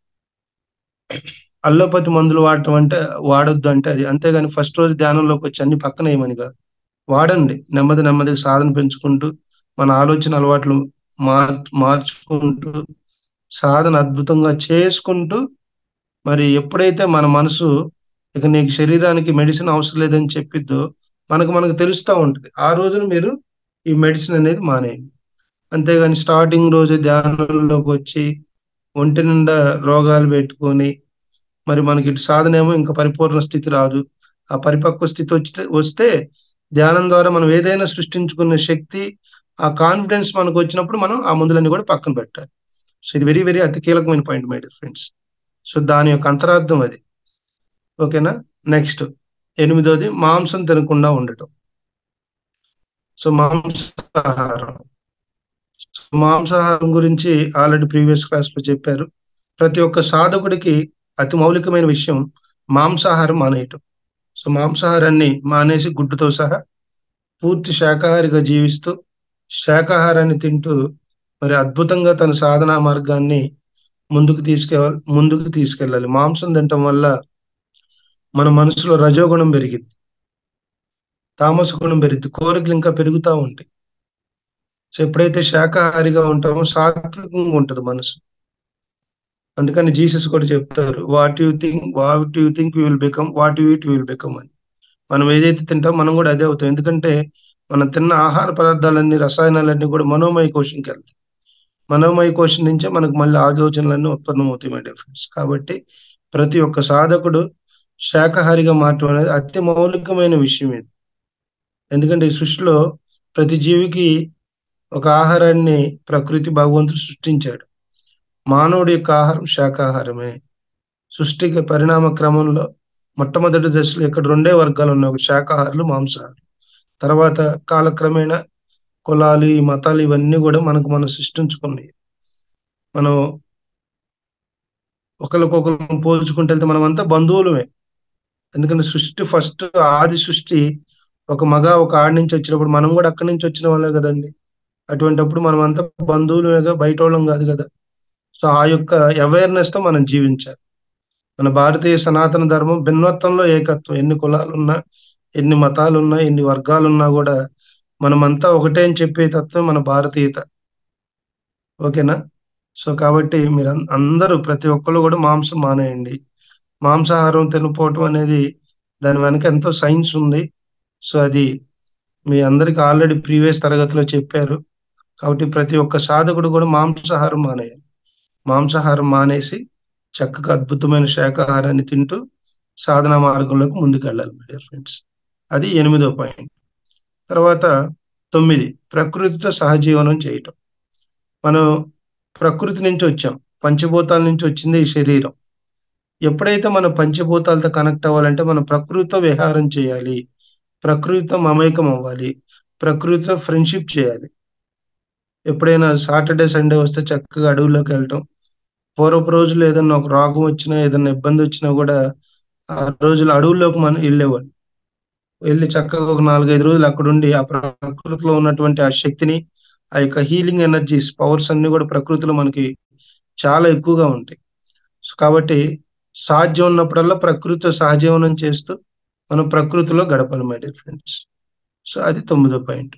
allopathy మందులు వాడటం అంటే వాడొద్దు అంటే అది అంతేగాని ఫస్ట్ రోజు ధ్యానంలోకి వచ్చి అన్ని పక్కన ఏమని కాదు వాడండి నెమ్మది నెమ్మదిగా సాధన పెంచుకుంటూ మన ఆలోచన అలవాట్లు మార్ మార్చుకుంటూ సాధన అద్భుతంగా చేసుకుంటూ మరి ఎప్పుడైతే మన మనసు ఇక నీకు శరీరానికి మెడిసిన్ అవసరం లేదని చెప్పిద్దో మనకు మనకు తెలుస్తూ ఉంటుంది ఆ రోజున మీరు ఈ మెడిసిన్ అనేది మానేయండి అంతేగాని స్టార్టింగ్ రోజు ధ్యానంలోకి వచ్చి ఒంటి నిండా రోగాలు పెట్టుకొని మరి మనకి ఇటు సాధన ఏమో ఇంకా పరిపూర్ణ స్థితి రాదు ఆ పరిపక్వ స్థితి వచ్చి వస్తే ధ్యానం ద్వారా మనం ఏదైనా సృష్టించుకునే శక్తి ఆ కాన్ఫిడెన్స్ మనకు వచ్చినప్పుడు మనం ఆ మందులన్నీ కూడా పక్కన పెట్టాలి సో ఇది వెరీ వెరీ అతి కీలకమైన point my dear friends so దాని యొక్క అంతరార్థం అది ఓకేనా నెక్స్ట్ ఎనిమిదోది మాంసం తినకుండా ఉండటం సో మాంసాహారం మాంసాహారం గురించి ఆల్రెడీ ప్రీవియస్ క్లాస్ లో చెప్పారు ప్రతి ఒక్క సాధకుడికి అతి మౌలికమైన విషయం మాంసాహారం మానేయటం సో మాంసాహారాన్ని మానేసి గుడ్డుతో సహా పూర్తి శాకాహారిగా జీవిస్తూ శాకాహారాన్ని తింటూ మరి అద్భుతంగా తన సాధనా మార్గాన్ని ముందుకు తీసుకె ముందుకు తీసుకెళ్ళాలి మాంసం తినటం వల్ల మన మనసులో రజోగుణం పెరిగింది తామస గుణం పెరిగింది కోరికలు ఇంకా పెరుగుతూ ఉంటాయి సో ఎప్పుడైతే శాకాహారిగా ఉంటామో సాత్వికంగా ఉంటుంది మనసు అందుకని జీసస్ కూడా చెప్తారు what you think what you think you will become what you it will become అని మనం ఏదైతే తింటాం మనం కూడా అదే అవుతాం ఎందుకంటే మనం తిన్న ఆహార పదార్థాలన్నీ రసాయనాలన్నీ కూడా మనోమయ కోశంకి వెళ్తాయి మనోమయ కోశం నుంచే మనకు మళ్ళీ ఆలోచనలన్నీ ఉత్పన్నమవుతాయి మై డిఫరెన్స్ కాబట్టి ప్రతి ఒక్క సాధకుడు శాకాహారిగా మార్చడం అనేది అతి మౌలికమైన విషయం ఇది ఎందుకంటే ఈ సృష్టిలో ప్రతి జీవికి ఒక ఆహారాన్ని ప్రకృతి భగవంతుడు సృష్టించాడు మానవుడి యొక్క ఆహారం శాకాహారమే సృష్టికి పరిణామ క్రమంలో మొట్టమొదటి దశలో ఇక్కడ రెండే వర్గాలు ఉన్నాయి ఒక శాకాహారులు మాంసాహారులు తర్వాత కాలక్రమేణా కులాలు ఈ మతాలు ఇవన్నీ కూడా మనకు మనం సృష్టించుకున్నాయి మనం ఒకరికొకరు పోల్చుకుంటే వెళ్తే మనం అంతా బంధువులమే ఎందుకంటే సృష్టి ఫస్ట్ ఆది సృష్టి ఒక మగ ఒక ఆడి నుంచి వచ్చినప్పుడు మనం కూడా అక్కడి నుంచి వచ్చిన వాళ్ళే కదండి అటువంటిప్పుడు మనం అంతా బంధువులమేగా బయట వాళ్ళం కాదు కదా సో ఆ యొక్క అవేర్నెస్ తో మనం జీవించాలి మన భారతీయ సనాతన ధర్మం భిన్నత్వంలో ఏకత్వం ఎన్ని కులాలు ఉన్నా ఎన్ని మతాలు ఉన్నా ఎన్ని వర్గాలు ఉన్నా కూడా మనమంతా ఒకటే అని చెప్పే తత్వం మన భారతీయత ఓకేనా సో కాబట్టి మీరు అందరూ ప్రతి ఒక్కరు కూడా మాంసం మానేయండి మాంసాహారం తినపోవటం అనేది దాని వెనక ఎంతో సైన్స్ ఉంది సో అది మీ అందరికి ఆల్రెడీ ప్రీవియస్ తరగతిలో చెప్పారు కాబట్టి ప్రతి ఒక్క సాధకుడు కూడా మాంసాహారం మానేయాలి మాంసాహారం మానేసి చక్కగా అద్భుతమైన శాకాహారాన్ని తింటూ సాధన మార్గంలోకి ముందుకు వెళ్ళాలి మై డియర్ ఫ్రెండ్స్ అది ఎనిమిదో పాయింట్ తర్వాత తొమ్మిది ప్రకృతితో సహజీవనం చేయటం మనం ప్రకృతి నుంచి వచ్చాం పంచభూతాల నుంచి వచ్చింది ఈ శరీరం ఎప్పుడైతే మన పంచభూతాలతో కనెక్ట్ అవ్వాలంటే మనం ప్రకృతితో విహారం చేయాలి ప్రకృతితో మమేకం అవ్వాలి ప్రకృతితో ఫ్రెండ్షిప్ చేయాలి ఎప్పుడైనా సాటర్డే సండే వస్తే చక్కగా అడవుల్లోకి వెళ్ళటం పూర్వపు రోజులు ఏదన్నా ఒక రోగం వచ్చినా ఏదన్నా ఇబ్బంది వచ్చినా కూడా ఆ రోజులు అడవుల్లోకి మనం వెళ్ళేవాళ్ళు వెళ్ళి చక్కగా ఒక నాలుగైదు రోజులు అక్కడ ఉండి ఆ ప్రకృతిలో ఉన్నటువంటి ఆ శక్తిని ఆ యొక్క హీలింగ్ ఎనర్జీస్ పవర్స్ అన్ని కూడా ప్రకృతిలో మనకి చాలా ఎక్కువగా ఉంటాయి సో కాబట్టి సాధ్యం ఉన్నప్పుడల్లా ప్రకృతితో సహజీవనం చేస్తూ మనం ప్రకృతిలో గడపాలి మై డియర్ ఫ్రెండ్స్ సో అది తొమ్మిదో పాయింట్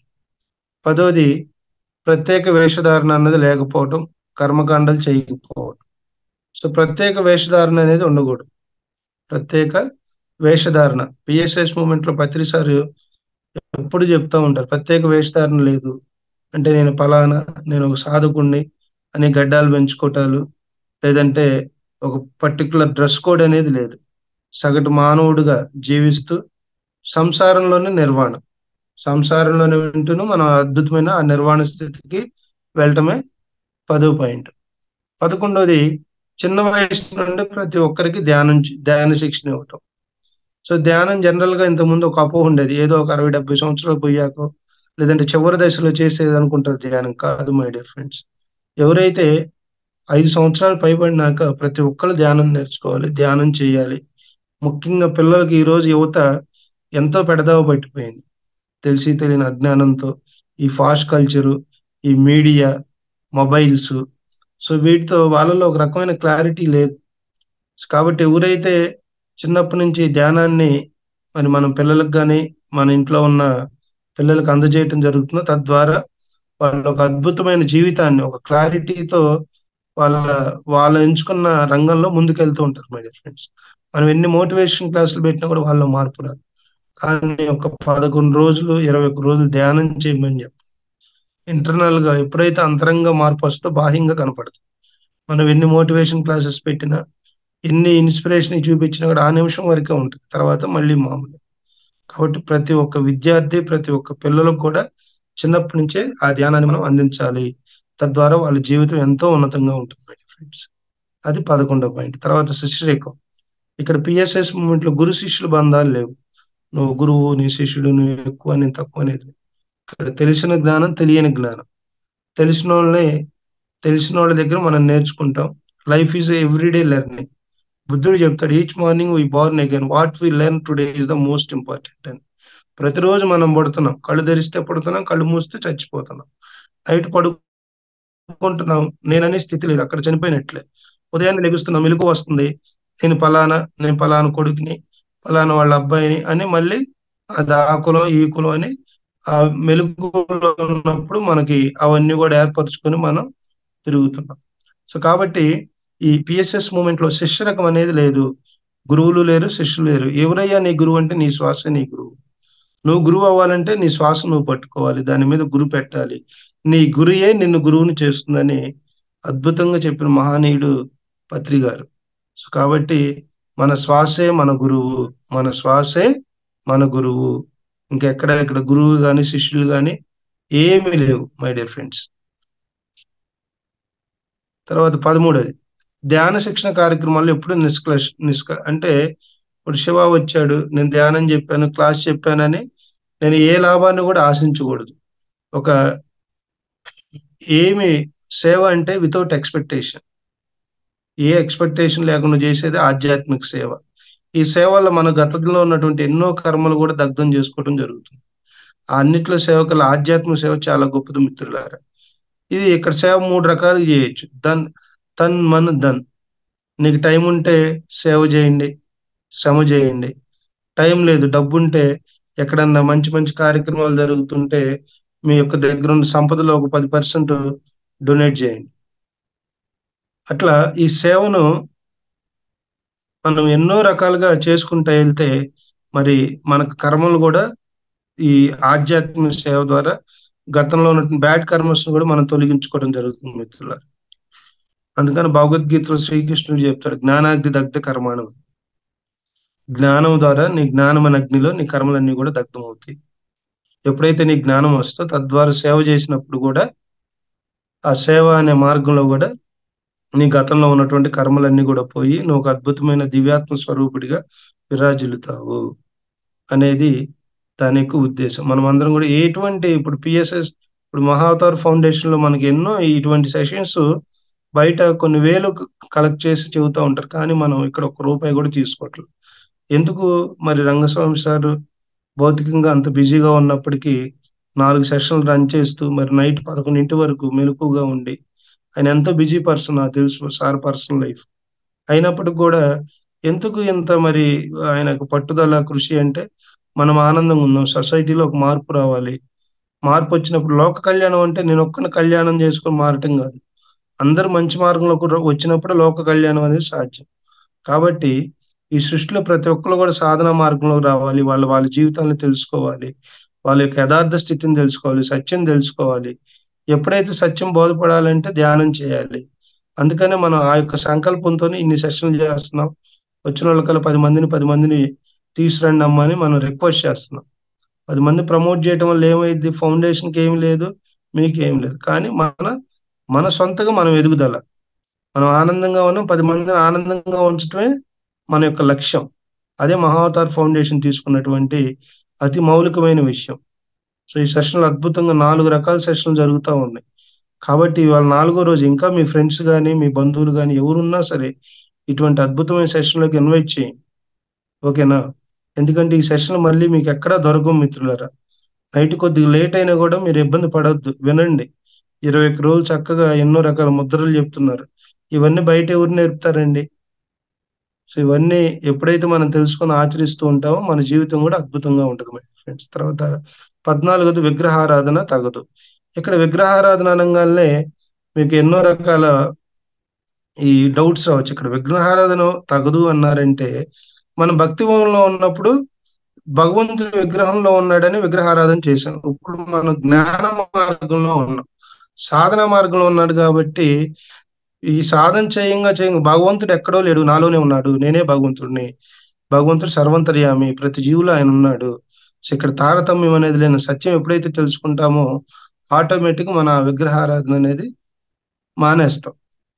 పదోది ప్రత్యేక వేషధారణ అన్నది లేకపోవడం కర్మకాండాలు చేయకపోవడం సో ప్రత్యేక వేషధారణ అనేది ఉండకూడదు ప్రత్యేక వేషధారణ పిఎస్ఎస్ మూమెంట్ లో పత్రి సార్ ఎప్పుడు చెప్తా ఉంటారు ప్రత్యేక వేషధారణ లేదు అంటే నేను పలానా నేను ఒక సాధకుణ్ణి అని గడ్డాలు పెంచుకోవటాలు లేదంటే ఒక పర్టికులర్ డ్రెస్ కోడ్ అనేది లేదు సగటు మానవుడిగా జీవిస్తూ సంసారంలోనే నిర్వాణ సంసారంలోనే వింటూను మనం అద్భుతమైన ఆ నిర్వాణ స్థితికి వెళ్ళటమే పదో పాయింట్ పదకొండోది చిన్న వయసు నుండి ప్రతి ఒక్కరికి ధ్యానం చే- ధ్యాన శిక్షణ ఇవ్వటం సో ధ్యానం జనరల్ గా ఇంతకుముందు ఒక అపోహ ఉండేది ఏదో ఒక అరవై డెబ్బై సంవత్సరాలు పోయాకో లేదంటే చివరి దశలో చేసేది అనుకుంటారు ధ్యానం కాదు మై డియర్ ఫ్రెండ్స్ ఎవరైతే ఐదు సంవత్సరాలు పైబడినాక ప్రతి ఒక్కరు ధ్యానం నేర్చుకోవాలి ధ్యానం చేయాలి ముఖ్యంగా పిల్లలకి ఈ రోజు యువత ఎంతో పెడదావ పట్టిపోయింది తెలిసి తెలియని అజ్ఞానంతో ఈ ఫాస్ట్ కల్చరు ఈ మీడియా మొబైల్స్ సో వీటితో వాళ్ళలో ఒక రకమైన క్లారిటీ లేదు కాబట్టి ఎవరైతే చిన్నప్పటి నుంచి ధ్యానాన్ని మరి మనం పిల్లలకు కానీ మన ఇంట్లో ఉన్న పిల్లలకు అందజేయటం జరుగుతుందో తద్వారా వాళ్ళు ఒక అద్భుతమైన జీవితాన్ని ఒక క్లారిటీతో వాళ్ళ వాళ్ళు ఎంచుకున్న రంగంలో ముందుకెళ్తూ ఉంటారు మై డియర్ ఫ్రెండ్స్ మనం ఎన్ని మోటివేషన్ క్లాసులు పెట్టినా కూడా వాళ్ళ మార్పు రాదు కానీ ఒక పదకొండు రోజులు ఇరవై ఒక్క రోజులు ధ్యానం చేయమని చెప్పి ఇంటర్నల్ గా ఎప్పుడైతే అంతరంగ మార్పు వస్తుందో బాహ్యంగా కనపడుతుంది మనం ఎన్ని మోటివేషన్ క్లాసెస్ పెట్టినా ఎన్ని ఇన్స్పిరేషన్ చూపించినా కూడా ఆ నిమిషం వరకే ఉంటుంది తర్వాత మళ్ళీ మామూలు కాబట్టి ప్రతి ఒక్క విద్యార్థి ప్రతి ఒక్క పిల్లలకు కూడా చిన్నప్పటి నుంచే ఆ ధ్యానాన్ని మనం అందించాలి తద్వారా వాళ్ళ జీవితం ఎంతో ఉన్నతంగా ఉంటుంది ఫ్రెండ్స్ అది పదకొండో పాయింట్ తర్వాత శిష్యరేఖం ఇక్కడ పిఎస్ఎస్ మూమెంట్ లో గురు శిష్యుల బంధాలు లేవు నువ్వు గురువు నీ శిష్యుడు నువ్వు ఎక్కువ నేను తక్కువ అనేది లేదు. ఇక్కడ తెలిసిన జ్ఞానం తెలియని జ్ఞానం తెలిసిన వాళ్ళని తెలిసిన వాళ్ళ దగ్గర మనం నేర్చుకుంటాం లైఫ్ ఈజ్ ఎవ్రీడే లెర్నింగ్ బుద్ధుడు చెప్తాడు each morning we born again what we learn today is the most important అని ప్రతిరోజు మనం పడుతున్నాం కళ్ళు తెరిస్తే పడుతున్నాం కళ్ళు మూస్తే చచ్చిపోతున్నాం నైట్ పడుకుంటున్నాం నేననే స్థితి లేదు అక్కడ చనిపోయినట్లే ఉదయాన్నే లెగుస్తున్నాం మెలకు వస్తుంది నేను పలానా నేను పలానా కొడుకుని పలానా వాళ్ళ అబ్బాయిని అని మళ్ళీ అది ఆ కులం ఈ కులం అని ఆ మెలుగులో ఉన్నప్పుడు మనకి అవన్నీ కూడా ఏర్పరచుకొని మనం తిరుగుతున్నాం సో కాబట్టి ఈ పిఎస్ఎస్ మూమెంట్ లో శిష్య రకం అనేది లేదు గురువులు లేరు శిష్యులు లేరు ఎవరయ్యా నీ గురువు అంటే నీ శ్వాస నీ గురువు నువ్వు గురువు అవ్వాలంటే నీ శ్వాస నువ్వు పట్టుకోవాలి దాని మీద గురు పెట్టాలి నీ గురియే నిన్ను గురువుని చేస్తుందని అద్భుతంగా చెప్పిన మహానీయుడు పత్రి గారు సో కాబట్టి మన శ్వాసే మన గురువు మన శ్వాసే మన గురువు ఇంకెక్కడ ఇక్కడ గురువు గాని శిష్యులు గాని ఏమీ లేవు మై డియర్ ఫ్రెండ్స్ తర్వాత పదమూడోది ధ్యాన శిక్షణ కార్యక్రమాల్లో ఎప్పుడు నిష్కలష్ నిష్క అంటే ఇప్పుడు శివ వచ్చాడు నేను ధ్యానం చెప్పాను క్లాస్ చెప్పానని నేను ఏ లాభాన్ని కూడా ఆశించకూడదు ఒక ఏమి సేవ అంటే వితౌట్ ఎక్స్పెక్టేషన్ ఏ ఎక్స్పెక్టేషన్ లేకుండా చేసేది ఆధ్యాత్మిక సేవ ఈ సేవలో మన గతంలో ఉన్నటువంటి ఎన్నో కర్మలు కూడా దగ్ధం చేసుకోవడం జరుగుతుంది ఆ అన్నిట్లో సేవకుల ఆధ్యాత్మిక సేవ చాలా గొప్పది మిత్రులారా ఇది ఇక్కడ సేవ మూడు రకాలు చేయొచ్చు దన్ తన్ మన్ దన్ నీకు టైం ఉంటే సేవ చేయండి శ్రమ చేయండి టైం లేదు డబ్బు ఉంటే ఎక్కడన్నా మంచి మంచి కార్యక్రమాలు జరుగుతుంటే మీ యొక్క దగ్గర ఉన్న సంపదలో ఒక పది పర్సెంట్ డొనేట్ చేయండి అట్లా ఈ సేవను మనం ఎన్నో రకాలుగా చేసుకుంటూ వెళ్తే మరి మనకు కర్మలు కూడా ఈ ఆధ్యాత్మిక సేవ ద్వారా గతంలో ఉన్న బ్యాడ్ కర్మస్ కూడా మనం తొలగించుకోవడం జరుగుతుంది మిత్రుల అందుకని భగవద్గీతలో శ్రీకృష్ణుడు చెప్తాడు జ్ఞానాగ్ని దగ్ధ కర్మాణం జ్ఞానం ద్వారా నీ జ్ఞానం అనే అగ్నిలో నీ కర్మలన్నీ కూడా దగ్ధం అవుతాయి ఎప్పుడైతే నీ జ్ఞానం వస్తో తద్వారా సేవ చేసినప్పుడు కూడా ఆ సేవ అనే మార్గంలో కూడా నీ గతంలో ఉన్నటువంటి కర్మలన్నీ కూడా పోయి నువ్వు ఒక అద్భుతమైన దివ్యాత్మ స్వరూపుడిగా విరాజిల్లుతావు అనేది దాని యొక్క ఉద్దేశం మనం అందరం కూడా ఎటువంటి ఇప్పుడు పిఎస్ఎస్ ఇప్పుడు మహావతార్ ఫౌండేషన్ లో మనకి ఎన్నో ఇటువంటి సెషన్స్ బయట కొన్ని వేలు కలెక్ట్ చేసి చెబుతూ ఉంటారు కానీ మనం ఇక్కడ ఒక రూపాయి కూడా తీసుకోవట్లేదు ఎందుకు మరి రంగస్వామి సార్ భౌతికంగా అంత బిజీగా ఉన్నప్పటికీ నాలుగు సెషన్లు రన్ చేస్తూ మరి నైట్ పదకొండింటి వరకు మెలకుగా ఉండి ఆయన ఎంతో బిజీ పర్సన్ నాకు తెలుసు సార్ పర్సనల్ లైఫ్ అయినప్పటికి కూడా ఎందుకు ఇంత మరి ఆయనకు పట్టుదల కృషి అంటే మనం ఆనందంగా ఉన్నాం సొసైటీలో ఒక మార్పు రావాలి మార్పు వచ్చినప్పుడు లోక కళ్యాణం అంటే నేను ఒక్కని కళ్యాణం చేసుకొని మారటం కాదు అందరు మంచి మార్గంలోకి వచ్చినప్పుడు లోక కళ్యాణం అనేది సాధ్యం కాబట్టి ఈ సృష్టిలో ప్రతి ఒక్కరు కూడా సాధన మార్గంలోకి రావాలి వాళ్ళ వాళ్ళ జీవితాలను తెలుసుకోవాలి వాళ్ళ యొక్క యథార్థ స్థితిని తెలుసుకోవాలి సత్యం తెలుసుకోవాలి ఎప్పుడైతే సత్యం బోధపడాలంటే ధ్యానం చేయాలి అందుకనే మనం ఆ యొక్క సంకల్పంతో ఇన్ని సెషన్లు చేస్తున్నాం వచ్చిన వాళ్ళకల్లా పది మందిని పది మందిని తీసుకురండి అమ్మా అని మనం రిక్వెస్ట్ చేస్తున్నాం పది మంది ప్రమోట్ చేయడం వల్ల ఏమైంది ఫౌండేషన్కి ఏమి లేదు మీకు ఏం లేదు కానీ మన మన సొంతగా మనం ఎదుగుదల మనం ఆనందంగా ఉన్నాం పది మందిని ఆనందంగా ఉంచడమే మన యొక్క లక్ష్యం అదే మహావతార్ ఫౌండేషన్ తీసుకున్నటువంటి అతి మౌలికమైన విషయం సో ఈ సెషన్లు అద్భుతంగా నాలుగు రకాల సెషన్లు జరుగుతూ ఉన్నాయి కాబట్టి ఇవాళ నాలుగో రోజు ఇంకా మీ ఫ్రెండ్స్ కానీ మీ బంధువులు కానీ ఎవరున్నా సరే ఇటువంటి అద్భుతమైన సెషన్లోకి ఇన్వైట్ చేయండి ఓకేనా ఎందుకంటే ఈ సెషన్ మళ్ళీ మీకు ఎక్కడా దొరకవు మిత్రులరా నైట్ కొద్దిగా లేట్ అయినా కూడా మీరు ఇబ్బంది పడవద్దు వినండి ఇరవై ఒక్క రోజులు చక్కగా ఎన్నో రకాల ముద్రలు చెప్తున్నారు ఇవన్నీ బయట ఎవరు నేర్పుతారండి సో ఇవన్నీ ఎప్పుడైతే మనం తెలుసుకొని ఆచరిస్తూ ఉంటామో మన జీవితం కూడా అద్భుతంగా ఉంటుంది మై ఫ్రెండ్స్ తర్వాత పద్నాలుగోది విగ్రహారాధన తగదు ఇక్కడ విగ్రహారాధన అనగానే మీకు ఎన్నో రకాల ఈ డౌట్స్ రావచ్చు ఇక్కడ విగ్రహారాధన తగదు అన్నారంటే మన భక్తి భవనంలో ఉన్నప్పుడు భగవంతుడి విగ్రహంలో ఉన్నాడని విగ్రహారాధన చేశాం ఇప్పుడు మనం జ్ఞాన మార్గంలో ఉన్నాం సాధన మార్గంలో ఉన్నాడు కాబట్టి ఈ సాధన చేయంగా చేయంగా భగవంతుడు ఎక్కడో లేడు నాలోనే ఉన్నాడు నేనే భగవంతుడిని భగవంతుడు సర్వంతర్యామి ప్రతి జీవులో ఆయన ఉన్నాడు సో ఇక్కడ తారతమ్యం అనేది లేని సత్యం ఎప్పుడైతే తెలుసుకుంటామో ఆటోమేటిక్ మన విగ్రహారాధన అనేది మానేస్తాం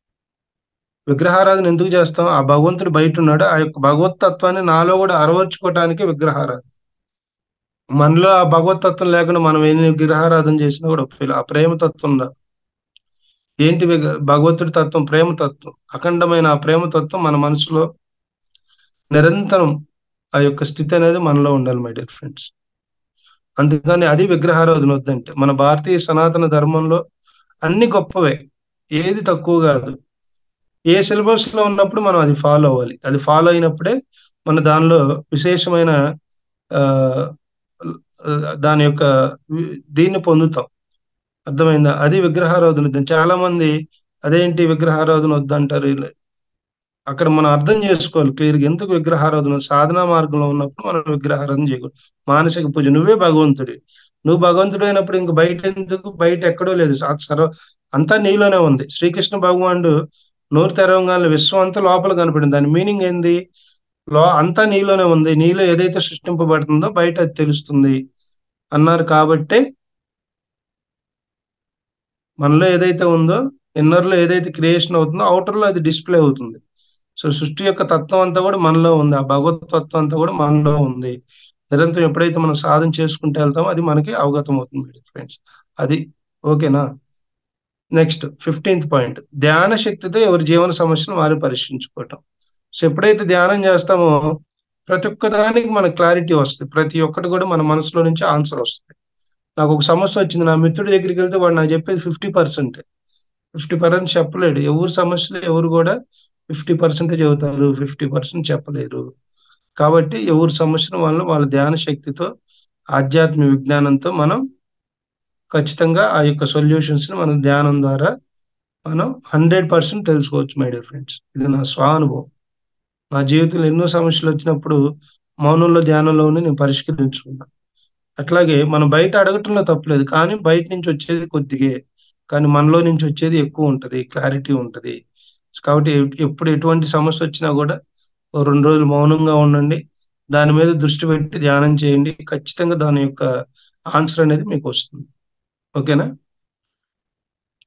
విగ్రహారాధన ఎందుకు చేస్తాం ఆ భగవంతుడు బయట ఉన్నాడు ఆ యొక్క భగవతత్వాన్ని నాలో కూడా అరవర్చుకోవటానికి విగ్రహారాధన మనలో ఆ భగవతత్వం లేకుండా మనం ఎన్ని విగ్రహారాధన చేసినా కూడా ఉపయోగం ఆ ప్రేమతత్వం రాదు ఏంటి భగవంతుడి తత్వం ప్రేమతత్వం అఖండమైన ఆ ప్రేమతత్వం మన మనసులో నిరంతరం ఆ యొక్క స్థితి అనేది మనలో ఉండాలి మై డియర్ ఫ్రెండ్స్ అందుకని అది విగ్రహారాధన వద్దంటే మన భారతీయ సనాతన ధర్మంలో అన్ని గొప్పవే ఏది తక్కువ కాదు ఏ సిలబస్ లో ఉన్నప్పుడు మనం అది ఫాలో అవ్వాలి అది ఫాలో అయినప్పుడే మన దానిలో విశేషమైన ఆ దాని యొక్క దీన్ని పొందుతాం అర్థమైందా అది విగ్రహారాధన చాలా మంది అదేంటి విగ్రహారాధన వద్దంటారు అక్కడ మనం అర్థం చేసుకోవాలి క్లియర్గా ఎందుకు విగ్రహారాధన సాధనా మార్గంలో ఉన్నప్పుడు మనం విగ్రహారాధన చేయకూడదు మానసిక పూజ నువ్వే భగవంతుడి నువ్వు భగవంతుడు అయినప్పుడు ఇంక బయట ఎందుకు బయట ఎక్కడో లేదు సర్వ అంతా నీలోనే ఉంది శ్రీకృష్ణ భగవానుడు నోరు తెరవగానే విశ్వం అంతా లోపల కనపడింది దాని మీనింగ్ ఏంది లో అంతా నీలోనే ఉంది నీలో ఏదైతే సృష్టింపబడుతుందో బయట అది తెలుస్తుంది అన్నారు కాబట్టి మనలో ఏదైతే ఉందో ఇన్నర్ లో ఏదైతే క్రియేషన్ అవుతుందో అవుటర్ లో అది డిస్ప్లే అవుతుంది సో సృష్టి యొక్క తత్వం అంతా కూడా మనలో ఉంది ఆ భగవత్ తత్వం అంతా కూడా మనలో ఉంది నిరంతరం ఎప్పుడైతే మనం సాధన చేసుకుంటూ వెళ్తామో అది మనకి అవగతం అవుతుంది ఫ్రెండ్స్ అది ఓకేనా నెక్స్ట్ ఫిఫ్టీన్త్ పాయింట్ ధ్యాన శక్తితో ఎవరి జీవన సమస్యను వారు పరిష్కరించుకోవటం సో ఎప్పుడైతే ధ్యానం చేస్తామో ప్రతి ఒక్క దానికి మనకు క్లారిటీ వస్తుంది ప్రతి ఒక్కటి కూడా మన మనసులో నుంచి ఆన్సర్ వస్తుంది నాకు ఒక సమస్య వచ్చింది నా మిత్రుడి దగ్గరికి వెళ్తే వాడు నాకు చెప్పేది ఫిఫ్టీ పర్సెంట్ ఫిఫ్టీ పర్సెంట్ చెప్పలేడు ఎవరు సమస్యలు ఎవరు కూడా ఫిఫ్టీ పర్సెంట్ చెబుతారు ఫిఫ్టీ పర్సెంట్ చెప్పలేరు కాబట్టి ఎవరి సమస్యను వాళ్ళు వాళ్ళ ధ్యాన శక్తితో ఆధ్యాత్మిక విజ్ఞానంతో మనం ఖచ్చితంగా ఆ యొక్క సొల్యూషన్స్ ని మనం ధ్యానం ద్వారా మనం హండ్రెడ్ పర్సెంట్ తెలుసుకోవచ్చు మై డియర్ ఫ్రెండ్స్ ఇది నా స్వానుభవం నా జీవితంలో ఎన్నో సమస్యలు వచ్చినప్పుడు మౌనంలో ధ్యానంలో ఉండి నేను పరిష్కరించుకున్నా అట్లాగే మనం బయట అడగటంలో తప్పలేదు కానీ బయట నుంచి వచ్చేది కొద్దిగే కానీ మనలో నుంచి వచ్చేది ఎక్కువ ఉంటది క్లారిటీ ఉంటది కాబట్టి ఎప్పుడు ఎటువంటి సమస్య వచ్చినా కూడా రెండు రోజులు మౌనంగా ఉండండి దాని మీద దృష్టి పెట్టి ధ్యానం చేయండి ఖచ్చితంగా దాని యొక్క ఆన్సర్ అనేది మీకు వస్తుంది ఓకేనా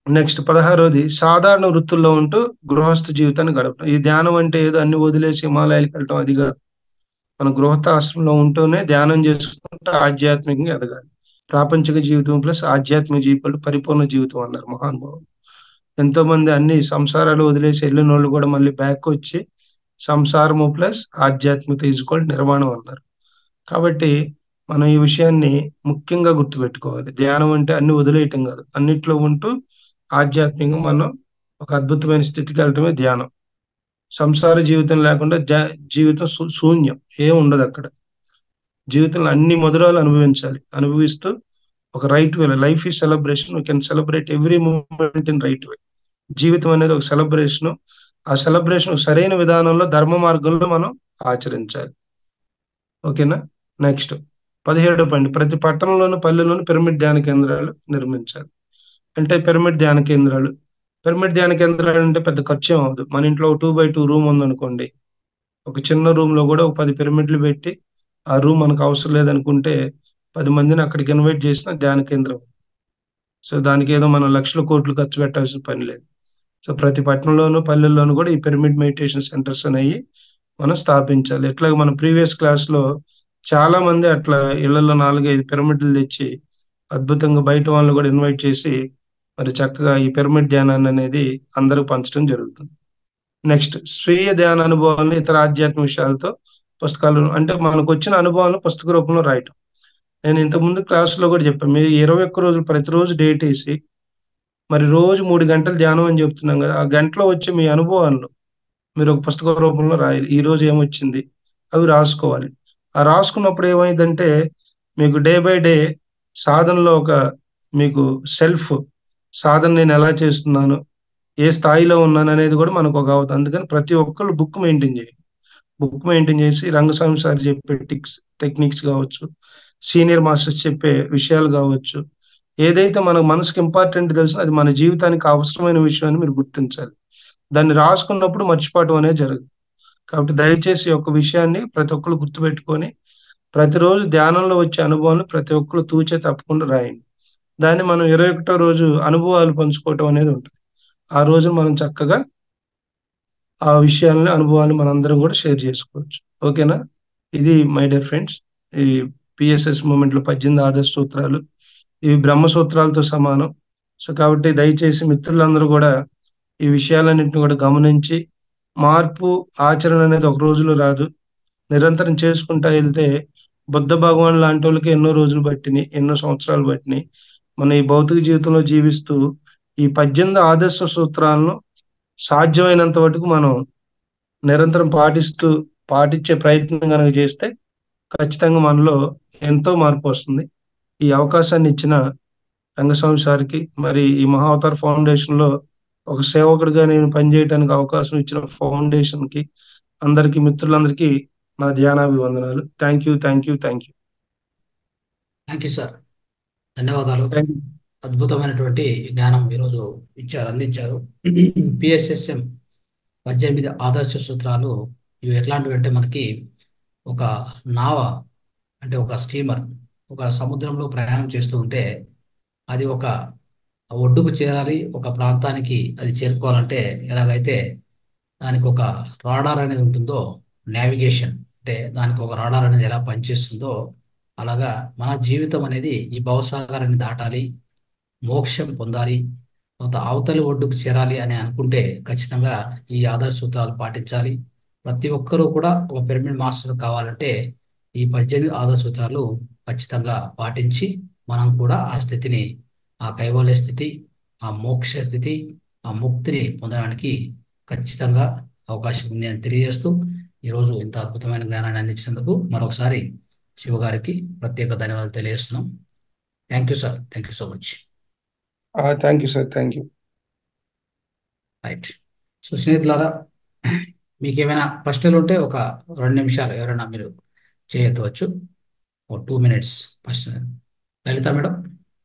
నెక్స్ట్ పదహారోది సాధారణ వృత్తుల్లో ఉంటూ గృహస్థ జీవితాన్ని గడపడం ఈ ధ్యానం అంటే ఏదో అన్ని వదిలేసి హిమాలయాలకు వెళ్ళటం అది కాదు మన గృహస్థాశ్రమంలో ఉంటూనే ధ్యానం చేసుకుంటూ ఆధ్యాత్మికంగా ఎదగాలి ప్రాపంచిక జీవితం ప్లస్ ఆధ్యాత్మిక జీవితం పరిపూర్ణ జీవితం అన్నారు మహానుభావులు ఎంతో మంది అన్ని సంసారాలు వదిలేసి వెళ్ళిన వాళ్ళు కూడా మళ్ళీ బ్యాక్ వచ్చి సంసారము ప్లస్ ఆధ్యాత్మికత ఈజ్వల్ నిర్మాణం అన్నారు కాబట్టి మనం ఈ విషయాన్ని ముఖ్యంగా గుర్తుపెట్టుకోవాలి ధ్యానం అంటే అన్ని వదిలేయటం కాదు అన్నిట్లో ఉంటూ ఆధ్యాత్మికంగా మనం ఒక అద్భుతమైన స్థితికి వెళ్ళటమే ధ్యానం సంసార జీవితం లేకుండా జా- జీవితం శూ- శూన్యం ఏం ఉండదు అక్కడ జీవితంలో అన్ని మధురాలు అనుభవించాలి అనుభవిస్తూ ఒక రైట్ వే లైఫ్ ఈ celebration we can celebrate every moment in right way జీవితం అనేది ఒక సెలబ్రేషన్ ఆ సెలబ్రేషన్ సరైన విధానంలో ధర్మ మార్గంలో మనం ఆచరించాలి ఓకేనా నెక్స్ట్ పదిహేడో పాయింట్ ప్రతి పట్టణంలోను పల్లెల్లోనూ పిరమిడ్ ధ్యాన కేంద్రాలు నిర్మించాలి అంటే పిరమిడ్ ధ్యాన కేంద్రాలు పిరమిడ్ ధ్యాన కేంద్రాలు అంటే పెద్ద ఖర్చు ఏం అవ్వదు మన ఇంట్లో టూ బై టూ రూమ్ ఉందనుకోండి ఒక చిన్న రూమ్ లో కూడా ఒక పది పిరమిడ్లు పెట్టి ఆ రూమ్ మనకు అవసరం లేదనుకుంటే పది మందిని అక్కడికి ఇన్వైట్ చేసిన ధ్యాన కేంద్రం సో దానికి ఏదో మనం లక్షల కోట్లు ఖర్చు పెట్టాల్సిన పని లేదు సో ప్రతి పట్టణంలోనూ పల్లెల్లోనూ కూడా ఈ పిరమిడ్ మెడిటేషన్ సెంటర్స్ అనేవి మనం స్థాపించాలి ఎట్లాగ మన ప్రీవియస్ క్లాస్ లో చాలా మంది అట్లా ఇళ్లలో నాలుగైదు పిరమిడ్లు తెచ్చి అద్భుతంగా బయట వాళ్ళని కూడా ఇన్వైట్ చేసి మరి చక్కగా ఈ పిరమిడ్ ధ్యానాన్ని అనేది అందరికి పంచడం జరుగుతుంది నెక్స్ట్ స్వీయ ధ్యాన అనుభవాలను ఇతర ఆధ్యాత్మిక విషయాలతో పుస్తకాలు అంటే మనకు వచ్చిన అనుభవాలను పుస్తక రూపంలో రాయటం నేను ఇంతకుముందు క్లాసులో కూడా చెప్పాను మీరు ఇరవై ఒక్క రోజులు ప్రతిరోజు డేట్ వేసి మరి రోజు మూడు గంటలు ధ్యానం అని చెప్తున్నాం కదా ఆ గంటలో వచ్చే మీ అనుభవాలను మీరు ఒక పుస్తక రూపంలో రాయాలి ఈ రోజు ఏమొచ్చింది అవి రాసుకోవాలి ఆ రాసుకున్నప్పుడు ఏమైందంటే మీకు డే బై డే సాధనలో ఒక మీకు సెల్ఫ్ సాధన నేను ఎలా చేస్తున్నాను ఏ స్థాయిలో ఉన్నాను అనేది కూడా మనకు ఒక అవుతుంది అందుకని ప్రతి ఒక్కళ్ళు బుక్ మెయింటైన్ చేయండి బుక్ మెయింటైన్ చేసి రంగస్వామి సార్ చెప్పే టిక్స్ టెక్నిక్స్ కావచ్చు సీనియర్ మాస్టర్స్ చెప్పే విషయాలు కావచ్చు ఏదైతే మన మనసుకి ఇంపార్టెంట్ తెలుసు అది మన జీవితానికి అవసరమైన విషయం అని మీరు గుర్తించాలి దాన్ని రాసుకున్నప్పుడు మర్చిపోవటం అనేది జరగదు కాబట్టి దయచేసి ఈ యొక్క విషయాన్ని ప్రతి ఒక్కరు గుర్తుపెట్టుకొని ప్రతిరోజు ధ్యానంలో వచ్చే అనుభవాన్ని ప్రతి ఒక్కరు తూచే తప్పకుండా రాయండి దాన్ని మనం ఇరవై ఒకటో రోజు అనుభవాలు పంచుకోవటం అనేది ఉంటుంది ఆ రోజు మనం చక్కగా ఆ విషయాలని అనుభవాన్ని మనందరం కూడా షేర్ చేసుకోవచ్చు ఓకేనా ఇది మై డియర్ ఫ్రెండ్స్ ఈ పిఎస్ఎస్ మూమెంట్ లో పద్దెనిమిది ఆదర్శ సూత్రాలు ఇవి బ్రహ్మ సూత్రాలతో సమానం సో కాబట్టి దయచేసి మిత్రులందరూ కూడా ఈ విషయాలన్నింటిని కూడా గమనించి మార్పు ఆచరణ అనేది ఒక రోజులో రాదు నిరంతరం చేసుకుంటా వెళ్తే బుద్ధ భగవాన్ లాంటి వాళ్ళకి ఎన్నో రోజులు పట్టిని ఎన్నో సంవత్సరాలు పట్టినాయి మన ఈ భౌతిక జీవితంలో జీవిస్తూ ఈ పద్దెనిమిది ఆదర్శ సూత్రాలను సాధ్యమైనంత వరకు మనం నిరంతరం పాటిస్తూ పాటించే ప్రయత్నం కనుక చేస్తే ఖచ్చితంగా మనలో ఎంతో మార్పు వస్తుంది ఈ అవకాశాన్ని ఇచ్చిన రంగస్వామి సార్కి మరి ఈ మహావతార్ ఫౌండేషన్ లో ఒక సేవకుడిగా నేను పనిచేయడానికి అవకాశం ఇచ్చిన ఫౌండేషన్ కి అందరికి మిత్రులందరికీ నా ధ్యానాభివందనాలు thank you thank you thank you thank you sir ధన్యవాదాలు థ్యాంక్ యూ అద్భుతమైనటువంటి జ్ఞానం ఈరోజు ఇచ్చారు అందించారు పిఎస్ఎస్ఎం పద్దెనిమిది ఆదర్శ సూత్రాలు ఇవి ఎట్లాంటివి అంటే మనకి ఒక నావ అంటే ఒక స్టీమర్ ఒక సముద్రంలో ప్రయాణం చేస్తూ ఉంటే అది ఒక ఒడ్డుకు చేరాలి ఒక ప్రాంతానికి అది చేరుకోవాలంటే ఎలాగైతే దానికి ఒక రాడార్ అనేది ఉంటుందో నావిగేషన్ అంటే దానికి ఒక రాడార్ అనేది ఎలా పనిచేస్తుందో అలాగా మన జీవితం అనేది ఈ భవసాగరాన్ని దాటాలి మోక్షం పొందాలి కొంత అవతలి ఒడ్డుకు చేరాలి అని అనుకుంటే ఖచ్చితంగా ఈ ఆదర్శ సూత్రాలు పాటించాలి ప్రతి ఒక్కరూ కూడా ఒక పిరమిడ్ మాస్టర్ కావాలంటే ఈ పద్దెనిమిది ఆదర్శ సూత్రాలు ఖచ్చితంగా పాటించి మనం కూడా ఆ స్థితిని ఆ కైవల్య స్థితి ఆ మోక్ష స్థితి ఆ ముక్తిని పొందడానికి ఖచ్చితంగా అవకాశం ఉంది అని తెలియజేస్తూ ఈరోజు ఇంత అద్భుతమైన జ్ఞానాన్ని అందించినందుకు మరొకసారి శివ గారికి ప్రత్యేక ధన్యవాదాలు తెలియజేస్తున్నాం thank you sir thank you so much thank you sir thank you right so స్నేహితులారా మీకు ఏమైనా ప్రశ్నలు ఉంటే ఒక రెండు నిమిషాలు ఎవరైనా మీరు చేయవచ్చు ఓ టూ మినిట్స్ ప్రశ్న లలిత మేడం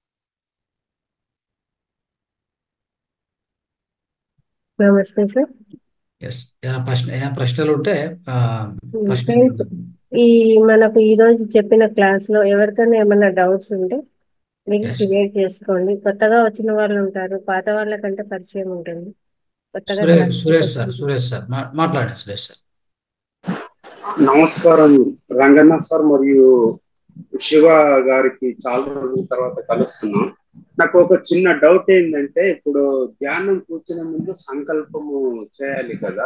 నమస్తే సార్ ఎస్ ఏమైనా ప్రశ్న ఏమైనా ప్రశ్నలు ఉంటే ఆ, ప్రశ్న ఫ్రెండ్స్ ఈ మనకు ఈ రోజు చెప్పిన క్లాస్ లో ఎవరికైనా ఏమైనా డౌట్స్ ఉంటే లింక్ Yes. క్రియేట్ చేసుకోండి కొత్తగా వచ్చిన వాళ్ళు ఉంటారు పాత వాళ్ళకంటే పరిచయం ఉంటుంది కొత్తగా సురేష్ class సురేష్ సార్ వచ్చిన- సురేష్ సార్ మా- మాట్లాడండి సురేష్ సార్ నమస్కారం రంగన్న సార్ మరియు శివ గారికి చాలా రోజుల తర్వాత కలుస్తున్నాం నాకు ఒక చిన్న డౌట్ ఏంటంటే ఇప్పుడు ధ్యానం కూర్చునే ముందు సంకల్పము చేయాలి కదా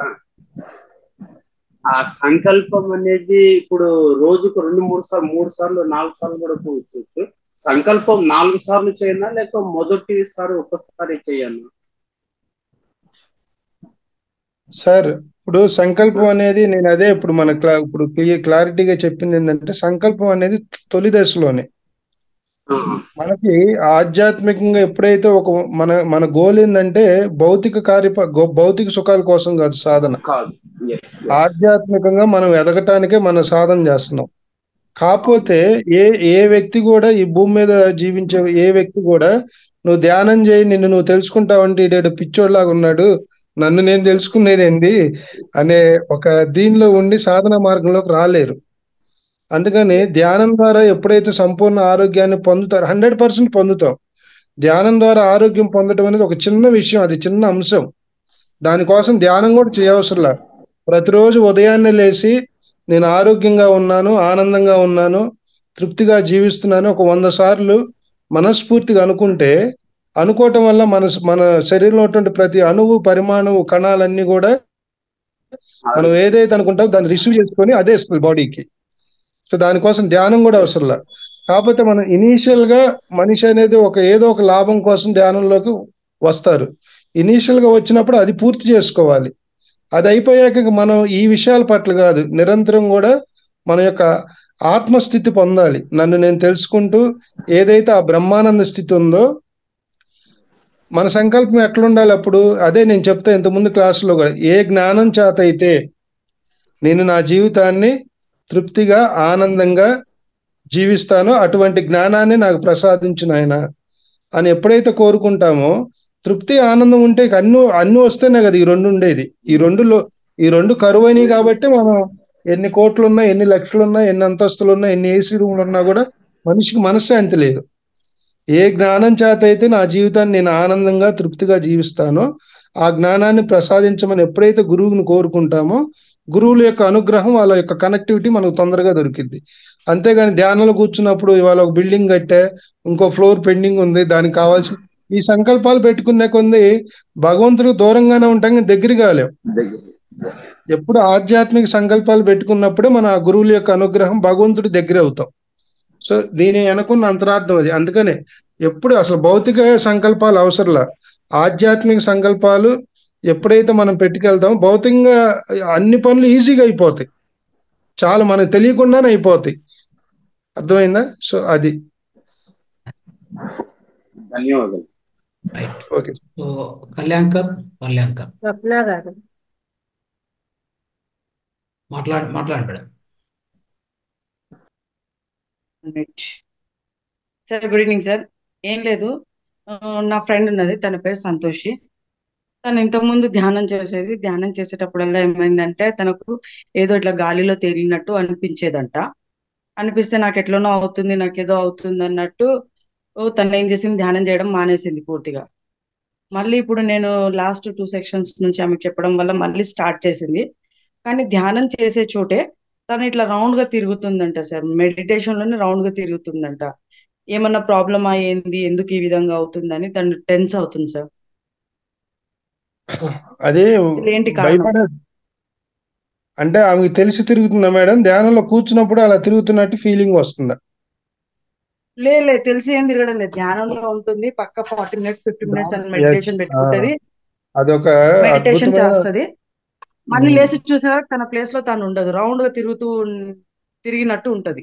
ఆ సంకల్పం అనేది ఇప్పుడు రోజుకు రెండు మూడు సార్లు మూడు సార్లు నాలుగు సార్లు కూడా కూర్చోవచ్చు సంకల్పం నాలుగు సార్లు చేయనా లేక మొదటిసారి ఒక్కసారి చేయను సార్ ఇప్పుడు సంకల్పం అనేది నేను అదే ఇప్పుడు మన క్లా ఇప్పుడు క్లియర్ క్లారిటీగా చెప్పింది ఏంటంటే సంకల్పం అనేది తొలి దశలోనే మనకి ఆధ్యాత్మికంగా ఎప్పుడైతే ఒక మన మన గోల్ ఏంటంటే భౌతిక కార్య గో- భౌతిక సుఖాల కోసం కాదు సాధన కాదు ఎస్ ఆధ్యాత్మికంగా మనం ఎదగటానికే మనం సాధన చేస్తున్నాం కాకపోతే ఏ ఏ వ్యక్తి కూడా ఈ భూమి మీద జీవించే ఏ వ్యక్తి కూడా నువ్వు ధ్యానం చేయి నిన్ను నువ్వు తెలుసుకుంటావంటే ఇదేదో పిచ్చోడ్లాగా ఉన్నాడు నన్ను నేను తెలుసుకునేదేంది అనే ఒక దీనిలో ఉండి సాధన మార్గంలోకి రాలేరు అందుకని ధ్యానం ద్వారా ఎప్పుడైతే సంపూర్ణ ఆరోగ్యాన్ని పొందుతారో హండ్రెడ్ పర్సెంట్ పొందుతాం ధ్యానం ద్వారా ఆరోగ్యం పొందడం అనేది ఒక చిన్న విషయం అది చిన్న అంశం దానికోసం ధ్యానం కూడా చేయవసరంలా ప్రతిరోజు ఉదయాన్నే లేచి నేను ఆరోగ్యంగా ఉన్నాను ఆనందంగా ఉన్నాను తృప్తిగా జీవిస్తున్నాను ఒక వంద సార్లు మనస్ఫూర్తిగా అనుకుంటే అనుకోవటం వల్ల మన మన శరీరంలో ఉన్నటువంటి ప్రతి అణువు పరిమాణము కణాలన్నీ కూడా మనం ఏదైతే అనుకుంటామో దాన్ని రిసీవ్ చేసుకొని అదే ఇస్తుంది బాడీకి సో దానికోసం ధ్యానం కూడా అవసరంలా కాకపోతే మనం ఇనీషియల్ గా మనిషి అనేది ఒక ఏదో ఒక లాభం కోసం ధ్యానంలోకి వస్తారు ఇనీషియల్ గా వచ్చినప్పుడు అది పూర్తి చేసుకోవాలి అది అయిపోయాక ఇక మనం ఈ విషయాల పట్ల కాదు నిరంతరం కూడా మన యొక్క ఆత్మస్థితి పొందాలి నన్ను నేను తెలుసుకుంటూ ఏదైతే ఆ బ్రహ్మానంద స్థితి ఉందో మన సంకల్పం ఎట్లుండాలి అప్పుడు అదే నేను చెప్తా ఇంతకుముందు క్లాసులో కూడా ఏ జ్ఞానం చేత అయితే నేను నా జీవితాన్ని తృప్తిగా ఆనందంగా జీవిస్తానో అటువంటి జ్ఞానాన్ని నాకు ప్రసాదించిన ఆయన అని ఎప్పుడైతే కోరుకుంటామో తృప్తి ఆనందం ఉంటే ఇక అన్ని అన్ని వస్తేనే కదా ఈ రెండు ఉండేది ఈ రెండులో ఈ రెండు కరువైనవి కాబట్టి మనం ఎన్ని కోట్లు ఉన్నా ఎన్ని లక్షలు ఉన్నా ఎన్ని అంతస్తులు ఉన్నా ఎన్ని ఏసీ రూమ్లు ఉన్నా కూడా మనిషికి మనశ్శాంతి లేదు ఏ జ్ఞానం చేత అయితే నా జీవితాన్ని నేను ఆనందంగా తృప్తిగా జీవిస్తానో ఆ జ్ఞానాన్ని ప్రసాదించమని ఎప్పుడైతే గురువుని కోరుకుంటామో గురువుల యొక్క అనుగ్రహం వాళ్ళ యొక్క కనెక్టివిటీ మనకు తొందరగా దొరికింది అంతేగాని ధ్యానంలో కూర్చున్నప్పుడు ఇవాళ ఒక బిల్డింగ్ కట్టే ఇంకో ఫ్లోర్ పెండింగ్ ఉంది దానికి కావాల్సిన ఈ సంకల్పాలు పెట్టుకునే కొంది భగవంతుడికి దూరంగానే ఉంటాం కానీ దగ్గర కాలేం దగ్గర ఎప్పుడు ఆధ్యాత్మిక సంకల్పాలు పెట్టుకున్నప్పుడే మన ఆ గురువుల యొక్క అనుగ్రహం భగవంతుడి దగ్గర అవుతాం సో దీని వెనకున్న అంతరార్థం అది అందుకనే ఎప్పుడు అసలు భౌతిక సంకల్పాలు అవసరంలా ఆధ్యాత్మిక సంకల్పాలు ఎప్పుడైతే మనం పెట్టుకెళ్తామో భౌతికంగా అన్ని పనులు ఈజీగా అయిపోతాయి చాలా మనకు తెలియకుండానే అయిపోతాయి అర్థమైందా సో అది ధన్యవాదాలు right okay so Kalyankar Kalyankar Swapna గారు మాట్లాడి మాట్లాడండి madam right sir good evening sir ఏం లేదు ఆ, నా ఫ్రెండ్ ఉన్నది తన పేరు సంతోషి తను ఇంతకుముందు ధ్యానం చేసేది ధ్యానం చేసేటప్పుడల్లా ఏమైందంటే తనకు ఏదో ఇట్లా గాలిలో తేలినట్టు అనిపించేదంట అనిపిస్తే నాకు ఎట్లనో అవుతుంది నాకు ఏదో అవుతుంది అన్నట్టు ఓ, తను ఏం చేసింది ధ్యానం చేయడం మానేసింది పూర్తిగా మళ్ళీ ఇప్పుడు నేను లాస్ట్ టూ సెక్షన్స్ నుంచి ఆమెకు చెప్పడం వల్ల మళ్ళీ స్టార్ట్ చేసింది కానీ ధ్యానం చేసే చోటే తను ఇట్లా రౌండ్ గా తిరుగుతుందంట సార్ మెడిటేషన్ లోనే రౌండ్ గా తిరుగుతుందంట ఏమన్నా ప్రాబ్లం అయ్యింది ఎందుకు ఈ విధంగా అవుతుందని తను టెన్స్ అవుతుంది సార్ అదే అసలు ఏంటి కారణం భయపడే అంటే ఆమెకి తెలిసి తిరుగుతుందా మేడం ధ్యానంలో కూర్చున్నప్పుడు అలా తిరుగుతున్నట్టు ఫీలింగ్ వస్తుందా లే లే తెలిసి ఏం తిరగడం లేదు ధ్యానంలో ఉంటుంది పక్క ఫార్టీ మినిట్స్ ఫిఫ్టీ మినిట్స్ అని Yes. మెడిటేషన్ ఆ, పెట్టుకుంటది అదొక మెడిటేషన్ అద్భుతమైన చేస్తది మళ్ళీ ఉమ్, లేచి చూసారా తన ప్లేస్ లో తను ఉండదు రౌండ్ గా తిరుగుతూ ఉన్- తిరిగినట్టు ఉంటది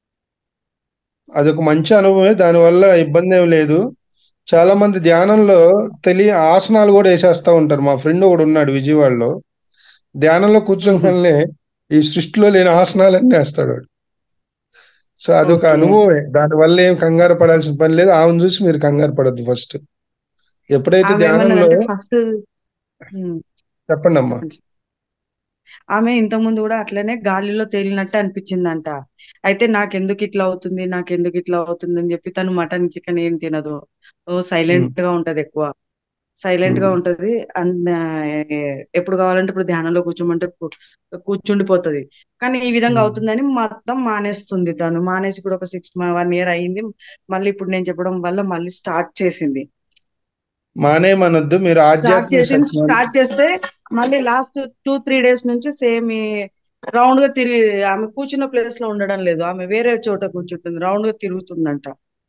అదొక మంచి అనుభవమే దానివల్ల ఇబ్బంది ఏం లేదు చాలా మంది ధ్యానంలో తెలియ ఆసనాలు కూడా వేసేస్తా ఉంటారు మా ఫ్రెండ్ ఒకడు ఉన్నాడు విజయవాడలో ధ్యానంలో కూర్చోగానే ఈ సృష్టిలో లేని ఆసనాలన్నీ వేస్తాడు వాడు సో అదొక ఓకే అనుభవమే దానివల్ల ఏం కంగారు పడాల్సిన పని లేదు ఆమెను చూసి మీరు కంగారు పడద్దు ఫస్ట్ ఎప్పుడైతే ఆమె ధ్యానంలో ఏమన్నదంటే ఫస్ట్ చెప్పండి అమ్మా చెప్పండి ఆమె ఇంతకుముందు కూడా అట్లనే గాలిలో తేలినట్టు అనిపించిందంట అయితే నాకెందుకు ఇట్లా అవుతుంది నాకెందుకు ఇట్లా అవుతుంది అని చెప్పి తను మటన్ చికెన్ ఏం తినదు ఓ సైలెంట్ గా ఉంటది ఎక్కువ సైలెంట్ గా మ్మ్. ఉంటది అండ్ ఎప్పుడు కావాలంటే ఇప్పుడు ధ్యానంలో కూర్చోమంటే కూ- కూర్చుండిపోతది కానీ ఈ విధంగా మ్మ్. అవుతుందని మొత్తం మానేస్తుంది తను మానేసి ఇప్పుడు ఒక సిక్స్ వన్ ఇయర్ అయింది మళ్ళీ ఇప్పుడు నేను చెప్పడం వల్ల మళ్ళీ స్టార్ట్ చేసింది మానేయమనొద్దు మీరు స్టార్ట్ ఆధ్యాత్మిక చేసింది సత్యం స్టార్ట్ చేస్తే మళ్ళీ లాస్ట్ టూ త్రీ డేస్ నుంచి సేమ్ రౌండ్ గా తిరిగి ఆమె కూర్చున్న ప్లేస్ లో ఉండడం లేదు ఆమె వేరే చోట కూర్చుంటుంది రౌండ్ గా తిరుగుతుందంట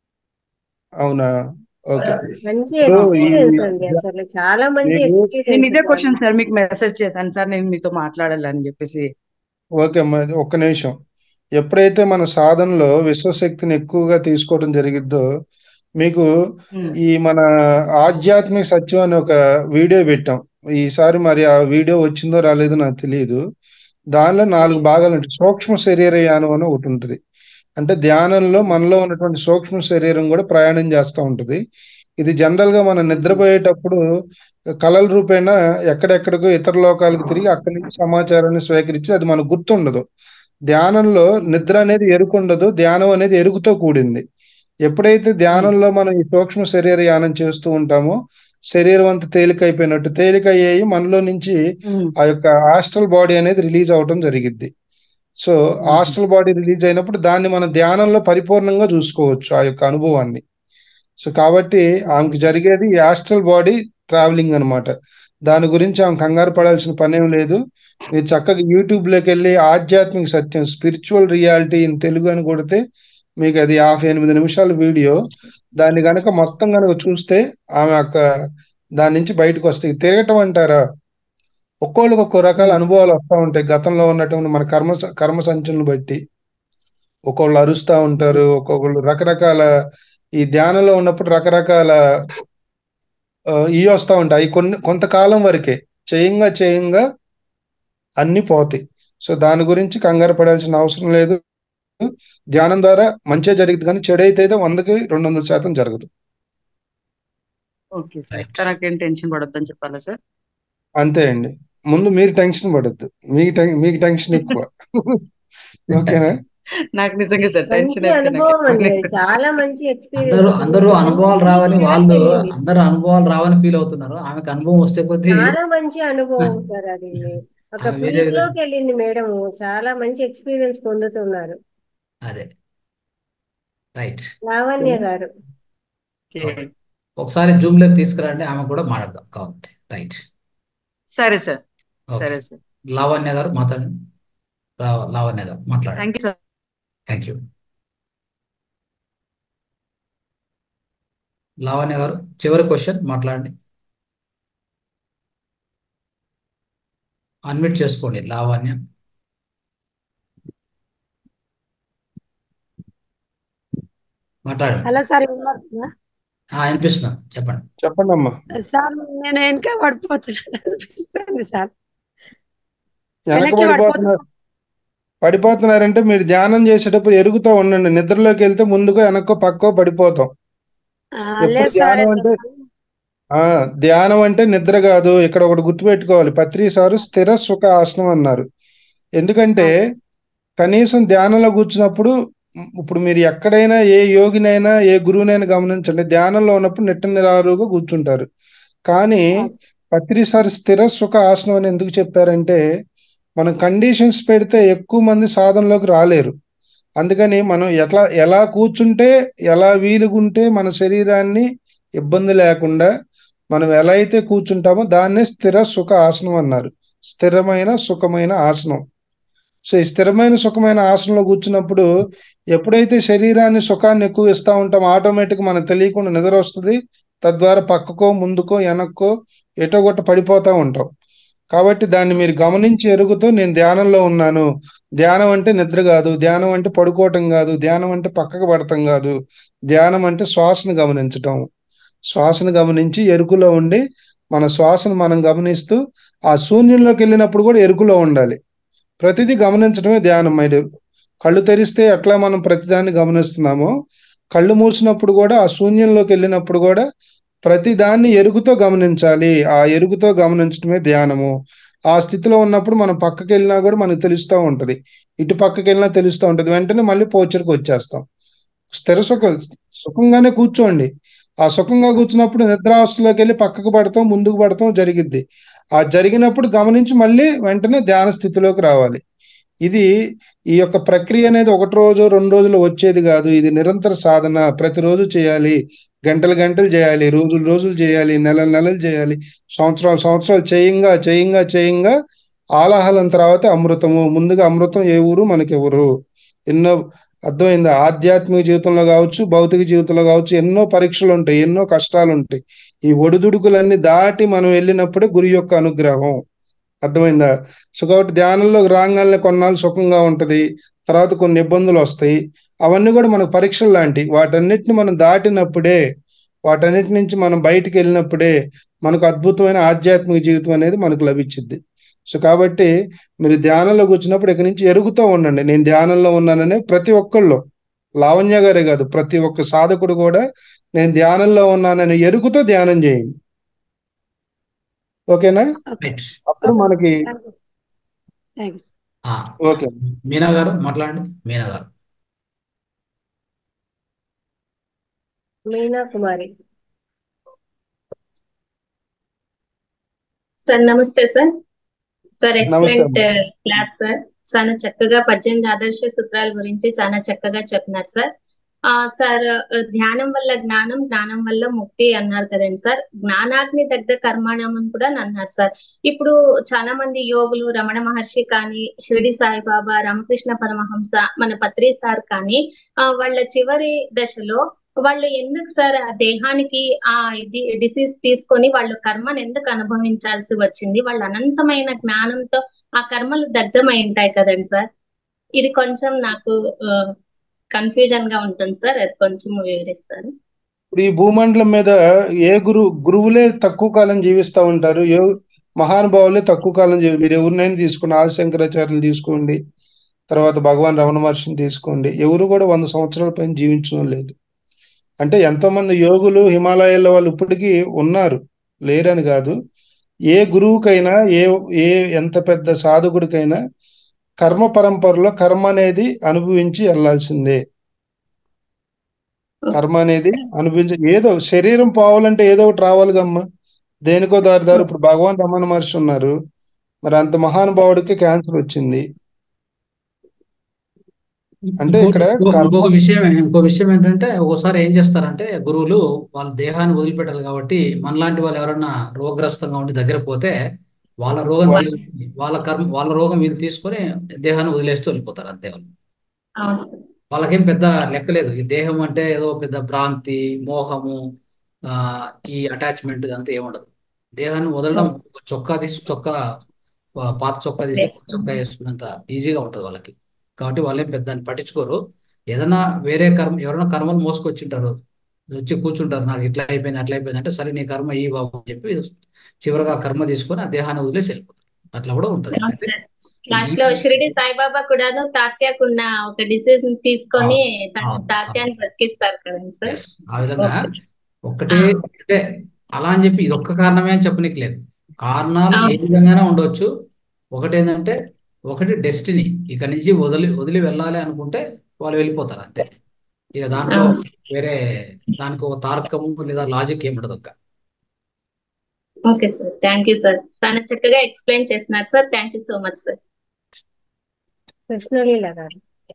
అవునా ఓకే మంచి ఇప్పుడు ఈ ఎక్స్పీరియన్స్ అండి అసలు చాలా మంచి మీకు నేను ఎక్స్పీరియన్స్ ఇదే క్వశ్చన్ సార్ మీకు మెసేజ్ చేశాను సార్ నేను మీతో మాట్లాడాలని చెప్పేసి ఓకే అమ్మా ఒక్క నిమిషం ఎప్పుడైతే మన సాధనలో విశ్వశక్తిని ఎక్కువగా తీసుకోవడం జరిగిద్దో మీకు ఉమ్, ఈ మన ఆధ్యాత్మిక సత్యం అనే ఒక వీడియో పెట్టాం ఈసారి మరి ఆ వీడియో వచ్చిందో రాలేదో నాకు తెలియదు దానిలో నాలుగు భాగాలు ఉంటాయి సూక్ష్మ శరీర యానం అని ఒకటి ఉంటుంది అంటే ధ్యానంలో మనలో ఉన్నటువంటి సూక్ష్మ శరీరం కూడా ప్రయాణం చేస్తూ ఉంటుంది ఇది జనరల్ గా మనం నిద్రపోయేటప్పుడు కళల రూపేణా ఎక్కడెక్కడికో ఇతర లోకాలకు తిరిగి అక్కడి నుంచి సమాచారాన్ని స్వీకరించి అది మనకు గుర్తుండదు ధ్యానంలో నిద్ర అనేది ఎరుకుండదు ధ్యానం అనేది ఎరుకుతో కూడింది ఎప్పుడైతే ధ్యానంలో మనం ఈ సూక్ష్మ శరీర యానం చేస్తూ ఉంటామో శరీరం అంతా తేలికైపోయినట్టు తేలికయ్యాయి మనలో నుంచి ఉమ్, ఆ యొక్క హాస్టల్ బాడీ అనేది రిలీజ్ అవటం జరిగిద్ది సో హాస్టల్ బాడీ రిలీజ్ అయినప్పుడు దాన్ని మనం ధ్యానంలో పరిపూర్ణంగా చూసుకోవచ్చు ఆ యొక్క అనుభవాన్ని సో కాబట్టి ఆమెకు జరిగేది ఈ హాస్టల్ బాడీ ట్రావెలింగ్ అన్నమాట దాని గురించి ఆమె కంగారు పడాల్సిన పనేం లేదు మీరు చక్కగా యూట్యూబ్ లోకి వెళ్ళి ఆధ్యాత్మిక సత్యం స్పిరిచువల్ రియాలిటీ ఇన్ తెలుగు అని కొడితే మీకు అది యాభై ఎనిమిది నిమిషాల వీడియో దాన్ని గనక మొత్తం గనక చూస్తే ఆమె యొక్క దాని నుంచి బయటకు వస్తాయి తిరగటం అంటారా ఒక్కోళ్ళకి ఒక్కో రకాల అనుభవాలు వస్తూ ఉంటాయి గతంలో ఉన్నటువంటి మన కర్మ కర్మ సంచులను బట్టి ఒక్కొక్కళ్ళు అరుస్తూ ఉంటారు ఒక్కొక్కళ్ళు రకరకాల ఈ ధ్యానంలో ఉన్నప్పుడు రకరకాల ఆ, ఇవి వస్తూ ఉంటాయి అవి కొన్ని కొంతకాలం వరకే చేయంగా చేయంగా అన్ని పోతాయి సో దాని గురించి కంగారు పడాల్సిన అవసరం లేదు ధ్యానం ద్వారా మంచిగా జరిగింది కానీ చెడు అయితే అయితే వందకి రెండు వందల శాతం జరగదు ఓకే సార్ రైట్ తనకేం టెన్షన్ పడొద్దని చెప్పాలా సార్ అంతే అండి ముందు మీరు టెన్షన్ పడద్దు మీకు టెన్- మీకు టెన్షన్ ఎక్కువ ఓకేనా నాకు నిజంగా సార్ టెన్షన్ మంచి అయితే నాకు అనుభవం అండి ఎక్కువనే అది కొంచెం. చాలా మంచి అందరూ ఎక్స్పీరియన్స్ అందరూ మంచి అనుభవాలు రావని ఫీడ్బ్యాక్ వాళ్ళు వెళ్ళింది అందరూ అనుభవాలు రావని ఫీల్ అవుతున్నారు ఆమెకు అనుభవం వస్తే కొద్దీ చాలా మంచి అనుభవం సార్ అది ఒక ఆమె వేరే పీక్ విధంగా లోకి వెళ్ళింది మేడం చాలా మంచి ఎక్స్పీరియన్స్ పొందుతున్నారు అదే రైట్ లావణ్య గారు ఓకే. ఓకే ఒకసారి జూమ్ లోకి తీసుకురండి ఆమె కూడా మాట్లాడదాం కావాలంటే రైట్ సరే సార్ ఓకే సరే సార్ లావణ్య గారు మాట్లాడండి లా- లావణ్య గారు మాట్లాడండి thank you sir thank you Lavanya గారు చివరి క్వశ్చన్ మాట్లాడండి అన్మ్యూట్ చేసుకోండి లావణ్య మాట్లాడండి హలో సార్ వినపడుతుందా ఆ, వినిపిస్తున్నాం చెప్పండి చెప్పండి అమ్మా సార్ నేను వెనక పడిపోతున్నాను అనిపిస్తుంది సార్ వెనక వెనక్కి పడిపోతున్నారు పడిపోతున్నారంటే మీరు ధ్యానం చేసేటప్పుడు ఎరుగుతూ ఉండండి నిద్రలోకి వెళ్తే ముందుకో వెనక్కో పక్కో పడిపోతాం ఆ, ఎప్పుడు లేదు సార్ ధ్యానం అంటే ఆ ధ్యానం అంటే నిద్ర కాదు ఇక్కడ ఒకటి గుర్తుపెట్టుకోవాలి పత్రి సారు స్థిర సుఖ ఆసనం అన్నారు ఎందుకంటే కనీసం ధ్యానంలో కూర్చున్నప్పుడు ఉమ్, ఇప్పుడు మీరు ఎక్కడైనా ఏ యోగినైనా ఏ గురువునైనా గమనించండి ధ్యానంలో ఉన్నప్పుడు నిట్ట నిరారుగా కూర్చుంటారు కానీ పత్రి సార్ స్థిర సుఖ ఆసనం అని ఎందుకు చెప్పారంటే మనం కండిషన్స్ పెడితే ఎక్కువ మంది సాధనలోకి రాలేరు అందుకని మనం ఎట్లా ఎలా కూర్చుంటే ఎలా వీలుగుంటే మన శరీరాన్ని ఇబ్బంది లేకుండా మనం ఎలా అయితే కూర్చుంటామో దాన్నే స్థిర సుఖ ఆసనం అన్నారు స్థిరమైన సుఖమైన ఆసనం సో ఈ స్థిరమైన సుఖమైన ఆసనంలో కూర్చున్నప్పుడు ఎప్పుడైతే శరీరాన్ని సుఖాన్ని ఎక్కువ ఇస్తా ఉంటామో ఆటోమేటిక్ మనకు తెలియకుండా నిద్ర వస్తుంది తద్వారా పక్కకో ముందుకో వెనక్కో ఎటో గొట్ట పడిపోతా ఉంటాం కాబట్టి దాన్ని మీరు గమనించి ఎరుగుతూ నేను ధ్యానంలో ఉన్నాను ధ్యానం అంటే నిద్ర కాదు ధ్యానం అంటే పడుకోవటం కాదు ధ్యానం అంటే పక్కకు పడటం కాదు ధ్యానం అంటే శ్వాసను గమనించటం శ్వాసను గమనించి ఎరుకులో ఉండి మన శ్వాసను మనం గమనిస్తూ ఆ శూన్యంలోకి వెళ్ళినప్పుడు కూడా ఎరుకులో ఉండాలి ప్రతిదీ గమనించడమే ధ్యానం మైడు కళ్ళు తెరిస్తే ఎట్లా మనం ప్రతిదాన్ని గమనిస్తున్నామో కళ్ళు మూసినప్పుడు కూడా ఆ శూన్యంలోకి వెళ్ళినప్పుడు కూడా ప్రతి దాన్ని ఎరుగుతో గమనించాలి ఆ ఎరుగుతో గమనించడమే ధ్యానము ఆ స్థితిలో ఉన్నప్పుడు మనం పక్కకి వెళ్ళినా కూడా మనకు తెలుస్తూ ఉంటది ఇటు పక్కకి వెళ్ళినా తెలుస్తూ ఉంటది వెంటనే మళ్ళీ పోచర్కి వచ్చేస్తాం స్థిర సుఖ సుఖంగానే కూర్చోండి ఆ సుఖంగా కూర్చున్నప్పుడు నిద్రావస్థలోకి వెళ్ళి పక్కకు పడతాం ముందుకు పడతాం జరిగిద్ది ఆ జరిగినప్పుడు గమనించి మళ్ళీ వెంటనే ధ్యాన స్థితిలోకి రావాలి ఇది ఈ యొక్క ప్రక్రియ అనేది ఒకటి రోజు రెండు రోజులు వచ్చేది కాదు ఇది నిరంతర సాధన ప్రతిరోజు చేయాలి గంటలు గంటలు చేయాలి రోజులు రోజులు చేయాలి నెలలు నెలలు చేయాలి సంవత్సరాలు సంవత్సరాలు చేయంగా చేయంగా చేయంగా ఆలాహలం తర్వాత అమృతము ముందుగా అమృతం ఏ ఊరు మనకెవరు ఎన్నో అర్థమైందా ఆధ్యాత్మిక జీవితంలో కావచ్చు భౌతిక జీవితంలో కావచ్చు ఎన్నో పరీక్షలు ఉంటాయి ఎన్నో కష్టాలు ఉంటాయి ఈ ఒడిదుడుకులన్నీ దాటి మనం వెళ్ళినప్పుడే గురి యొక్క అనుగ్రహం అర్థమైందా సో కాబట్టి ధ్యానంలోకి రాగానే కొన్నాళ్ళు సుఖంగా ఉంటది తర్వాత కొన్ని ఇబ్బందులు వస్తాయి అవన్నీ కూడా మనకు పరీక్షలు లాంటివి వాటన్నిటిని మనం దాటినప్పుడే వాటన్నిటి నుంచి మనం బయటికి వెళ్ళినప్పుడే మనకు అద్భుతమైన ఆధ్యాత్మిక జీవితం అనేది మనకు లభించింది సో కాబట్టి మీరు ధ్యానంలో కూర్చున్నప్పుడు ఇక్కడి నుంచి ఎరుగుతూ ఉండండి నేను ధ్యానంలో ఉన్నాననే ప్రతి ఒక్కళ్ళు లావణ్య గారే కాదు ప్రతి ఒక్క సాధకుడు కూడా నేను ధ్యానంలో ఉన్నానని ఎరుగుతో ధ్యానం చేయండి ఓకేనా రైట్ అప్పుడు మనకి థ్యాంక్స్ ఆ, ఓకే మీనా గారు మాట్లాడండి మీనా గారు మీనా కుమారి సార్ నమస్తే సార్ సార్ నమస్తే ఎక్సలెంట్ క్లాస్ సార్ చాలా చక్కగా పద్దెనిమిది ఆదర్శ సూత్రాల గురించి చాలా చక్కగా చెప్పినారు సార్ ఆ సార్ ధ్యానం వల్ల జ్ఞానం జ్ఞానం వల్ల ముక్తి అన్నారు కదండి సార్ జ్ఞానాగ్ని దగ్ధ కర్మాణం అని కూడా అన్నారు సార్ ఇప్పుడు చాలా మంది యోగులు రమణ మహర్షి కానీ షిరిడి సాయిబాబా రామకృష్ణ పరమహంస మన పత్రి సార్ కానీ ఆ వాళ్ళ చివరి దశలో వాళ్ళు ఎందుకు సార్ ఆ దేహానికి ఆ ఇది డిసీజ్ తీసుకొని వాళ్ళు కర్మను ఎందుకు అనుభవించాల్సి వచ్చింది వాళ్ళ అనంతమైన జ్ఞానంతో ఆ కర్మలు దగ్ధమై ఉంటాయి కదండి సార్ ఇది కొంచెం నాకు కన్ఫ్యూజన్ గా ఉంటుంది సార్ అది కొంచెం వివరిస్తారు ఇప్పుడు ఈ భూమండలం మీద ఏ గురు గురువులే తక్కువ కాలం జీవిస్తూ ఉంటారు ఏ మహానుభావులే తక్కువ కాలం జీవి మీరు ఎవరినైనా తీసుకోండి ఆదిశంకరాచార్యులు తీసుకోండి తర్వాత భగవాన్ రమణ మహర్షిని తీసుకోండి ఎవరు కూడా వంద సంవత్సరాల పైన జీవించడం లేదు అంటే ఎంతో మంది యోగులు హిమాలయాల్లో వాళ్ళు ఇప్పటికీ ఉన్నారు లేరని కాదు ఏ గురువుకైనా ఏ ఏ ఎంత పెద్ద సాధకుడికైనా కర్మ పరంపరలో కర్మ అనేది అనుభవించి వెళ్ళాల్సిందే కర్మ అనేది అనుభవించి ఏదో శరీరం పోవాలంటే ఏదో ఒకటి రావాలిగమ్మా దేనికో దారి దారి ఇప్పుడు భగవాన్ రమణ మహర్షి ఉన్నారు మరి అంత మహానుభావుడికి క్యాన్సర్ వచ్చింది అంటే ఇంకో- ఇక్కడ ఇంకో- కర్మ ఇంకొక విషయం ఇంకో విషయం ఏంటంటే ఒకసారి ఏం చేస్తారంటే గురువులు వాళ్ళ దేహాన్ని వదిలిపెట్టాలి కాబట్టి మనలాంటి వాళ్ళు ఎవరైనా రోగగ్రస్తంగా ఉండి దగ్గర పోతే వాళ్ళ రోగం వాళ్ళు- వీళ్ళు- వాళ్ళ కర్మ వాళ్ళ రోగం వీళ్ళు తీసుకొని దేహాన్ని వదిలేస్తూ వెళ్ళిపోతారు అంతే వాళ్ళు అవును సార్ వాళ్ళకేం పెద్ద లెక్కలేదు ఈ దేహం అంటే ఏదో పెద్ద భ్రాంతి మోహము ఆ ఈ అటాచ్మెంట్ అంతా ఏముండదు దేహాన్ని వదలడం ఒక చొక్కా తీసి చొక్కా ఆ, పాత చొక్కా తీసి కొత్త చొక్కా వేసుకున్నంత ఈజీగా ఉంటుంది వాళ్ళకి కాబట్టి వాళ్ళేం పెద్ద దాన్ని పట్టించుకోరు ఏదైనా వేరే కర్మ ఎవరైనా కర్మలు మోసుకొచ్చింటారు వచ్చి కూర్చుంటారు నాకు ఇట్లా అయిపోయింది అట్లా అయిపోయింది అంటే సరే నీ కర్మ ఈ బాబు అని చెప్పి చివరిగా ఆ కర్మ తీసుకొని ఆ దేహాన్ని వదిలేసి వెళ్ళిపోతారు అట్లా కూడా ఉంటుంది అవును అంటే సార్ లాస్ట్ లో షిరిడి సాయిబాబా కూడాను తాత్యాకున్న ఒక డిసీజ్ తీసుకొని తన అవును, తాత్యాన్ని బతికిస్తారు కదండి సార్ Yes. ఆ విధంగా ఓకే. ఒక్కటే ఆ. అంటే అలా అని చెప్పి ఇది ఒక్క కారణమే అని చెప్పనీకి లేదు కారణాలు ఏ అవును. విధంగానే ఉండొచ్చు ఒకటి ఏంటంటే ఒకటి డెస్టినీ ఇక నుంచి వదిలి వదిలి వెళ్ళాలి అనుకుంటే వాళ్ళు వెళ్ళిపోతారు అంతే ఇక దాంట్లో అవును సార్. వేరే దానికి ఒక తార్కము లేదా లాజిక్ ఏమి ఉండదు ఇంకా okay sir thank you sir చాలా చక్కగా ఎక్స్ప్లెయిన్ చేస్తున్నారు sir thank you so much sir Krishnaleela గారు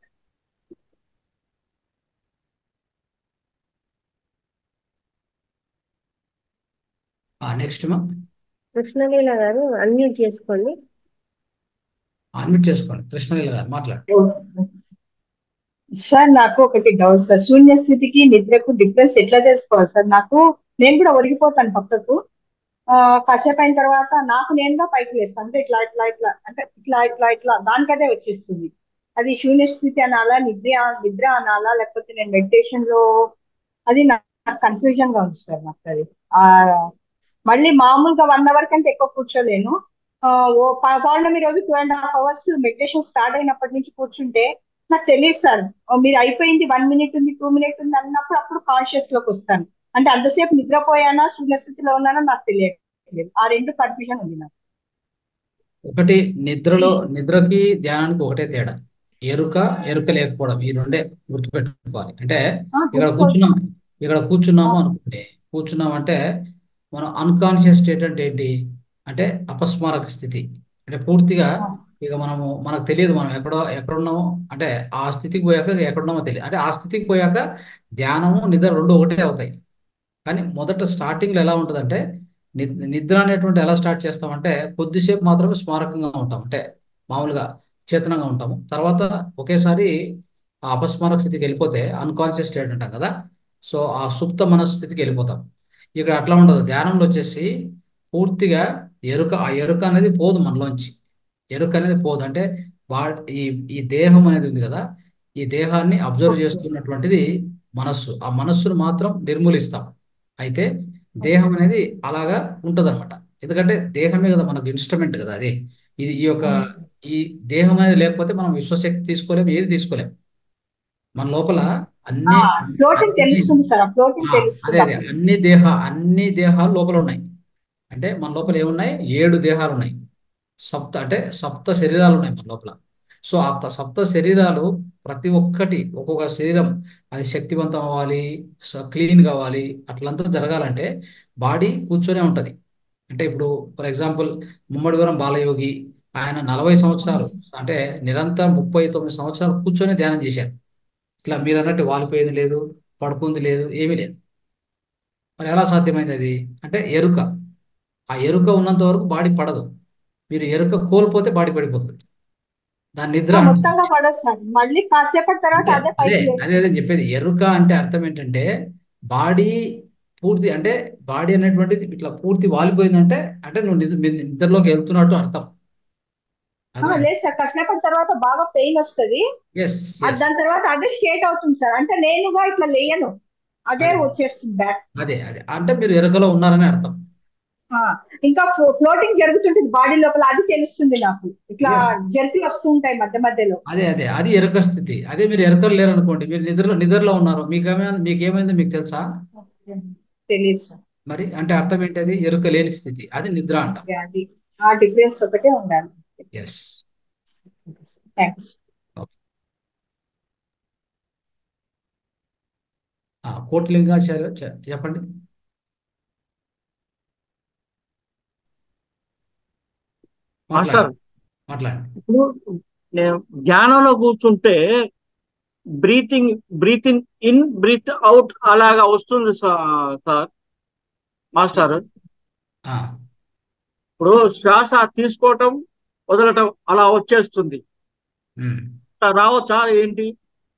నెక్స్ట్ మా కృష్ణలీల గారు అన్మ్యూట్ చేసుకోండి అన్మిట్ చేసుకోండి కృష్ణలీల గారు మాట్లాడండి సార్ నాకు ఒకటి డౌట్ సార్ శూన్య స్థితికి నిద్రకు డిఫరెన్స్ ఎట్లా తెలుసుకోవాలి సార్ నాకు నేను కూడా ఒరిగిపోతాను పక్కకు ఆ, కాసేపు అయిన తర్వాత నాకు నేనుగా పైకి లేస్తాను అంటే ఇట్లా ఇట్లా ఇట్లా అంటే ఇట్లా ఇట్లా ఇట్లా దానికదే వచ్చేస్తుంది అది శూన్య స్థితి అనాలా నిద్ర నిద్ర అనాలా లేకపోతే నేను మెడిటేషన్ లో అది నాకు కన్ఫ్యూజన్ గా ఉంది సార్ నాకు అది ఆ మళ్ళీ మామూలుగా వన్ అవర్ కంటే ఎక్కువ కూర్చోలేను ఆ, ఓ ప- పౌర్ణమి రోజు two and half hours meditation start అయినప్పటి నుంచి కూర్చుంటే నాకు తెలియదు సార్ ఓ మీరు అయిపోయింది వన్ మినిట్ ఉంది టూ మినిట్ ఉంది అన్నప్పుడు అప్పుడు కాన్షియస్ లోకి వస్తాను అంటే అంతసేపు నిద్రపోయానా శూన్య స్థితిలో ఉన్నానా నాకు తెలియట్లేదు ఆ రెండు కన్ఫ్యూజన్ ఉంది నాకు ఒకటి నిద్రలో నిద్రకి ధ్యానానికి ఒకటే తేడా ఎరుక ఎరుక లేకపోవడం ఈ రెండే గుర్తుపెట్టుకోవాలి అంటే ఆ, ఇక్కడ గుర్తు కూర్చున్నాం ఇక్కడ కూర్చున్నాము అనుకోండి కూర్చున్నాం అంటే మనం అన్కాన్షియస్ స్టేట్ అంటే ఏంటి అంటే అపస్మారక స్థితి అంటే పూర్తిగా ఆ, ఇక మనము మనకు తెలియదు మనం ఎక్కడో ఎక్కడున్నామో అంటే ఆ స్థితికి పోయాక ఎక్కడున్నామో తెలియదు అంటే ఆ స్థితికి పోయాక ధ్యానము నిద్ర రెండు ఒకటే అవుతాయి కానీ మొదట స్టార్టింగ్లో ఎలా ఉంటుందంటే నిద్- నిద్ర అనేటువంటి ఎలా స్టార్ట్ చేస్తామంటే కొద్దిసేపు మాత్రమే స్మారకంగా ఉంటాం అంటే మామూలుగా చేతనంగా ఉంటాము తర్వాత ఒకేసారి ఆ అపస్మారక స్థితికి వెళ్ళిపోతే అన్కాన్షియస్ స్టేట్ అంటాం కదా సో ఆ సుప్త మనస్థితికి వెళ్ళిపోతాం ఇక్కడ అట్లా ఉండదు ధ్యానంలో వచ్చేసి పూర్తిగా ఎరుక ఆ ఎరుక అనేది పోదు మనలోంచి ఎరుక అనేది పోదు అంటే వా ఈ ఈ దేహం అనేది ఉంది కదా ఈ దేహాన్ని అబ్జర్వ్ చేస్తున్నటువంటిది మనస్సు ఆ మనస్సును మాత్రం నిర్మూలిస్తాం అయితే దేహం అనేది అలాగా ఉంటదన్నమాట ఎందుకంటే దేహమే కదా మనకు ఇన్స్ట్రుమెంట్ కదా అది ఇది ఈ యొక్క ఈ దేహం అనేది లేకపోతే మనం విశ్వశక్తి తీసుకోలేం ఏది తీసుకోలేం మన లోపల అన్ని ఫ్లోటింగ్ అన్ని తెలుస్తుంది సార్ ఆ ఫ్లోటింగ్ ఆ, తెలుస్తుంది అదే అదే అన్ని దేహ అన్ని దేహాలు లోపల ఉన్నాయి అంటే మన లోపల ఏమున్నాయి ఏడు దేహాలు ఉన్నాయి సప్త అంటే సప్త శరీరాలు ఉన్నాయి మన లోపల సో ఆ త- సప్త శరీరాలు ప్రతి ఒక్కటి ఒక్కొక్క శరీరం అది శక్తివంతం అవ్వాలి క్లీన్ కావాలి అట్లంతా జరగాలంటే బాడీ కూర్చొనే ఉంటది అంటే ఇప్పుడు ఫర్ ఎగ్జాంపుల్ ముమ్మడివరం బాలయోగి ఆయన నలభై సంవత్సరాలు అంటే నిరంతరం ముప్పై తొమ్మిది సంవత్సరాలు కూర్చొని ధ్యానం చేశారు ఇట్లా మీరు అన్నట్టు వాలిపోయేది లేదు పడుకుంది లేదు ఏమీ లేదు మరి ఎలా సాధ్యమైంది అది అంటే ఎరుక ఆ ఎరుక ఉన్నంత వరకు బాడీ పడదు మీరు ఎరుక కోల్పోతే బాడీ పడిపోతుంది దాని నిద్ర అంటారు మొత్తంగా పడదు సార్ మళ్ళీ కాసేపటి తర్వాత అంటే అదే అదే పైకి అదే లేస్తుంది అదే చెప్పేది ఎరుక అంటే అర్థం ఏంటంటే బాడీ పూర్తి అంటే బాడీ అనేటువంటిది ఇట్లా పూర్తి వాలిపోయిందంటే అంటే నువ్వు నిద్ర నిద్రలోకి వెళ్తున్నట్టు అర్థం ఆ, అర్థమైంది లేదు సార్ కాసేపటి తర్వాత బాగా పెయిన్ వస్తుంది ఎస్ అది ఎస్ దాని తర్వాత అదే స్ట్రేట్ అవుతుంది సార్ అంటే నేనుగా ఇట్లా లేయను అదే అదే వచ్చేస్తుంది బ్యాక్ అదే అదే అంటే మీరు ఎరుకలో ఉన్నారని అర్థం ఇంకా ఫ్లోటింగ్ జరుగుతుంటుంది బాడీ లోపల అది తెలుస్తుంది నాకు ఇట్లా ఎస్ జర్కి వస్తూ ఉంటాయి మధ్య మధ్యలో అదే అదే అది ఎరుక స్థితి అదే మీరు ఎరుకలు లేరు అనుకోండి మీరు నిద్రలో నిద్రలో ఉన్నారు మీకేమైనా మీకేమైందో మీకు తెలుసా తెలియదు సార్ మరి అంటే అర్థం ఏంటి అది ఎరుక లేని స్థితి అది నిద్ర అంటాం ఓకే, అది ఆ డిఫరెన్స్ ఒకటే ఉండాలి yes thank you okay Kotlingacharya చె- చెప్పండి మాస్టర్ మాట్లాడండి మాట్లాడండి ఇప్పుడు నేను ధ్యానంలో కూర్చుంటే breathing breath in in breath out అలాగా వస్తుంది సా- సార్ మాస్టర్ ఆ, ఇప్పుడు శ్వాస తీసుకోవటం వదలటం అలా వచ్చేస్తుంది ఉమ్. అట్లా రావచ్చా ఏంటి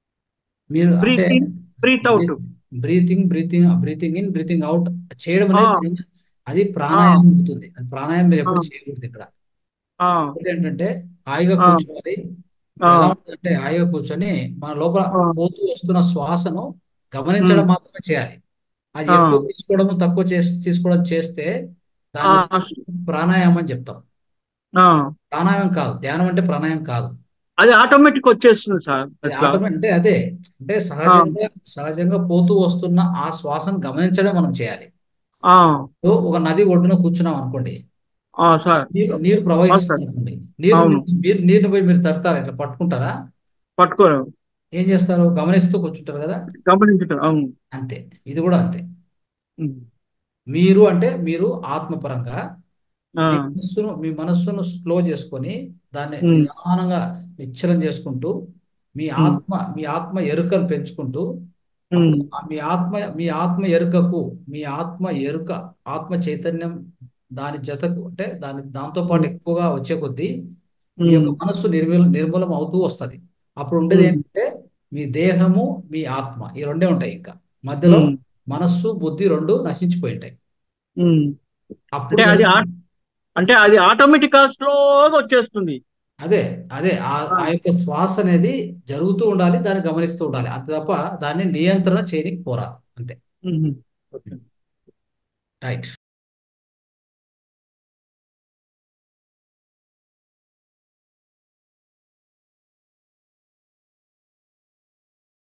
మీరు అంటే breath in breath out breathing breathing breathing in breathing out చేయడం ఆ, అనేది అది ప్రాణాయామం అవుతుంది అది ప్రాణాయామం మీరు ఆ, ఎప్పుడు చేయకూడదు ఇక్కడ ఆ, ఒకటి ఏంటంటే హాయిగా ఆ, కూర్చోవాలి ఆ, ఎలా ఉంటుందంటే హాయిగా కూర్చొని మన లోపల ఆ, పోతూ వస్తున్న శ్వాసను గమనించడం ఉమ్, మాత్రమే చేయాలి అది ఆ, ఎక్కువ తీసుకోవడం తక్కువ చేసి తీసుకోవడం చేస్తే ఆ, దాన్ని ప్రాణాయామం అని చెప్తాం ఆ. ప్రాణాయామం కాదు ధ్యానం అంటే ప్రాణాయామం కాదు అది ఆటోమేటిక్ వచ్చేస్తుంది సార్ అది అట్లా ఆటోమేటిక్ అంటే అదే అంటే ఆ, సహజంగా సహజంగా పోతూ వస్తున్న ఆ శ్వాసను గమనించడం మనం చేయాలి ఆ, సో ఒక నది ఒడ్డున కూర్చున్నాం అనుకోండి ఆ, సార్ నీరు నీరు అవును ప్రవహిస్తుంది సార్ అనుకోండి నీరు అవును మీరు నీరుని పోయి మీరు తడతారా ఇట్లా పట్టుకుంటారా పట్టుకోరు ఏం చేస్తారు గమనిస్తూ కూర్చుంటారు కదా గమనించటం అవును అంతే ఇది కూడా అంతే ఉమ్, మీరు అంటే మీరు ఆత్మపరంగా ఆ, మీ మనస్సును మీ మనస్సును స్లో చేసుకొని దాన్ని ఉమ్, నిదానంగా నిశ్చలం చేసుకుంటూ మీ ఉమ్, ఆత్మ మీ ఆత్మ ఎరుకను పెంచుకుంటూ ఉమ్, అప్పుడు ఆ మీ ఆత్మ మీ ఆత్మ ఎరుకకు మీ ఆత్మ ఎరుక ఆత్మ చైతన్యం దాని జతకు అంటే దాని దాంతో పాటు ఉమ్, ఎక్కువగా వచ్చే కొద్దీ మీ యొక్క ఉమ్, మనస్సు నిర్మూల నిర్మూలం అవుతూ వస్తుంది అప్పుడు ఉండేది ఉమ్, ఏంటంటే మీ దేహము మీ ఆత్మ ఈ రెండే ఉంటాయి ఇంకా మధ్యలో ఉమ్, మనస్సు బుద్ధి రెండు నశించిపోయి ఉంటాయి ఉమ్. అప్పుడు అంటే అది ఆ- జరుగుతుంది అంటే అది ఆటోమేటిక్ గా స్లోగా వచ్చేస్తుంది అదే అదే ఆ ఆ, ఆ యొక్క శ్వాస అనేది జరుగుతూ ఉండాలి దాన్ని గమనిస్తూ ఉండాలి అంతే తప్ప దాన్ని నియంత్రణ చేయనికి పోరాదు అంతే ఉమ్, ఓకే. రైట్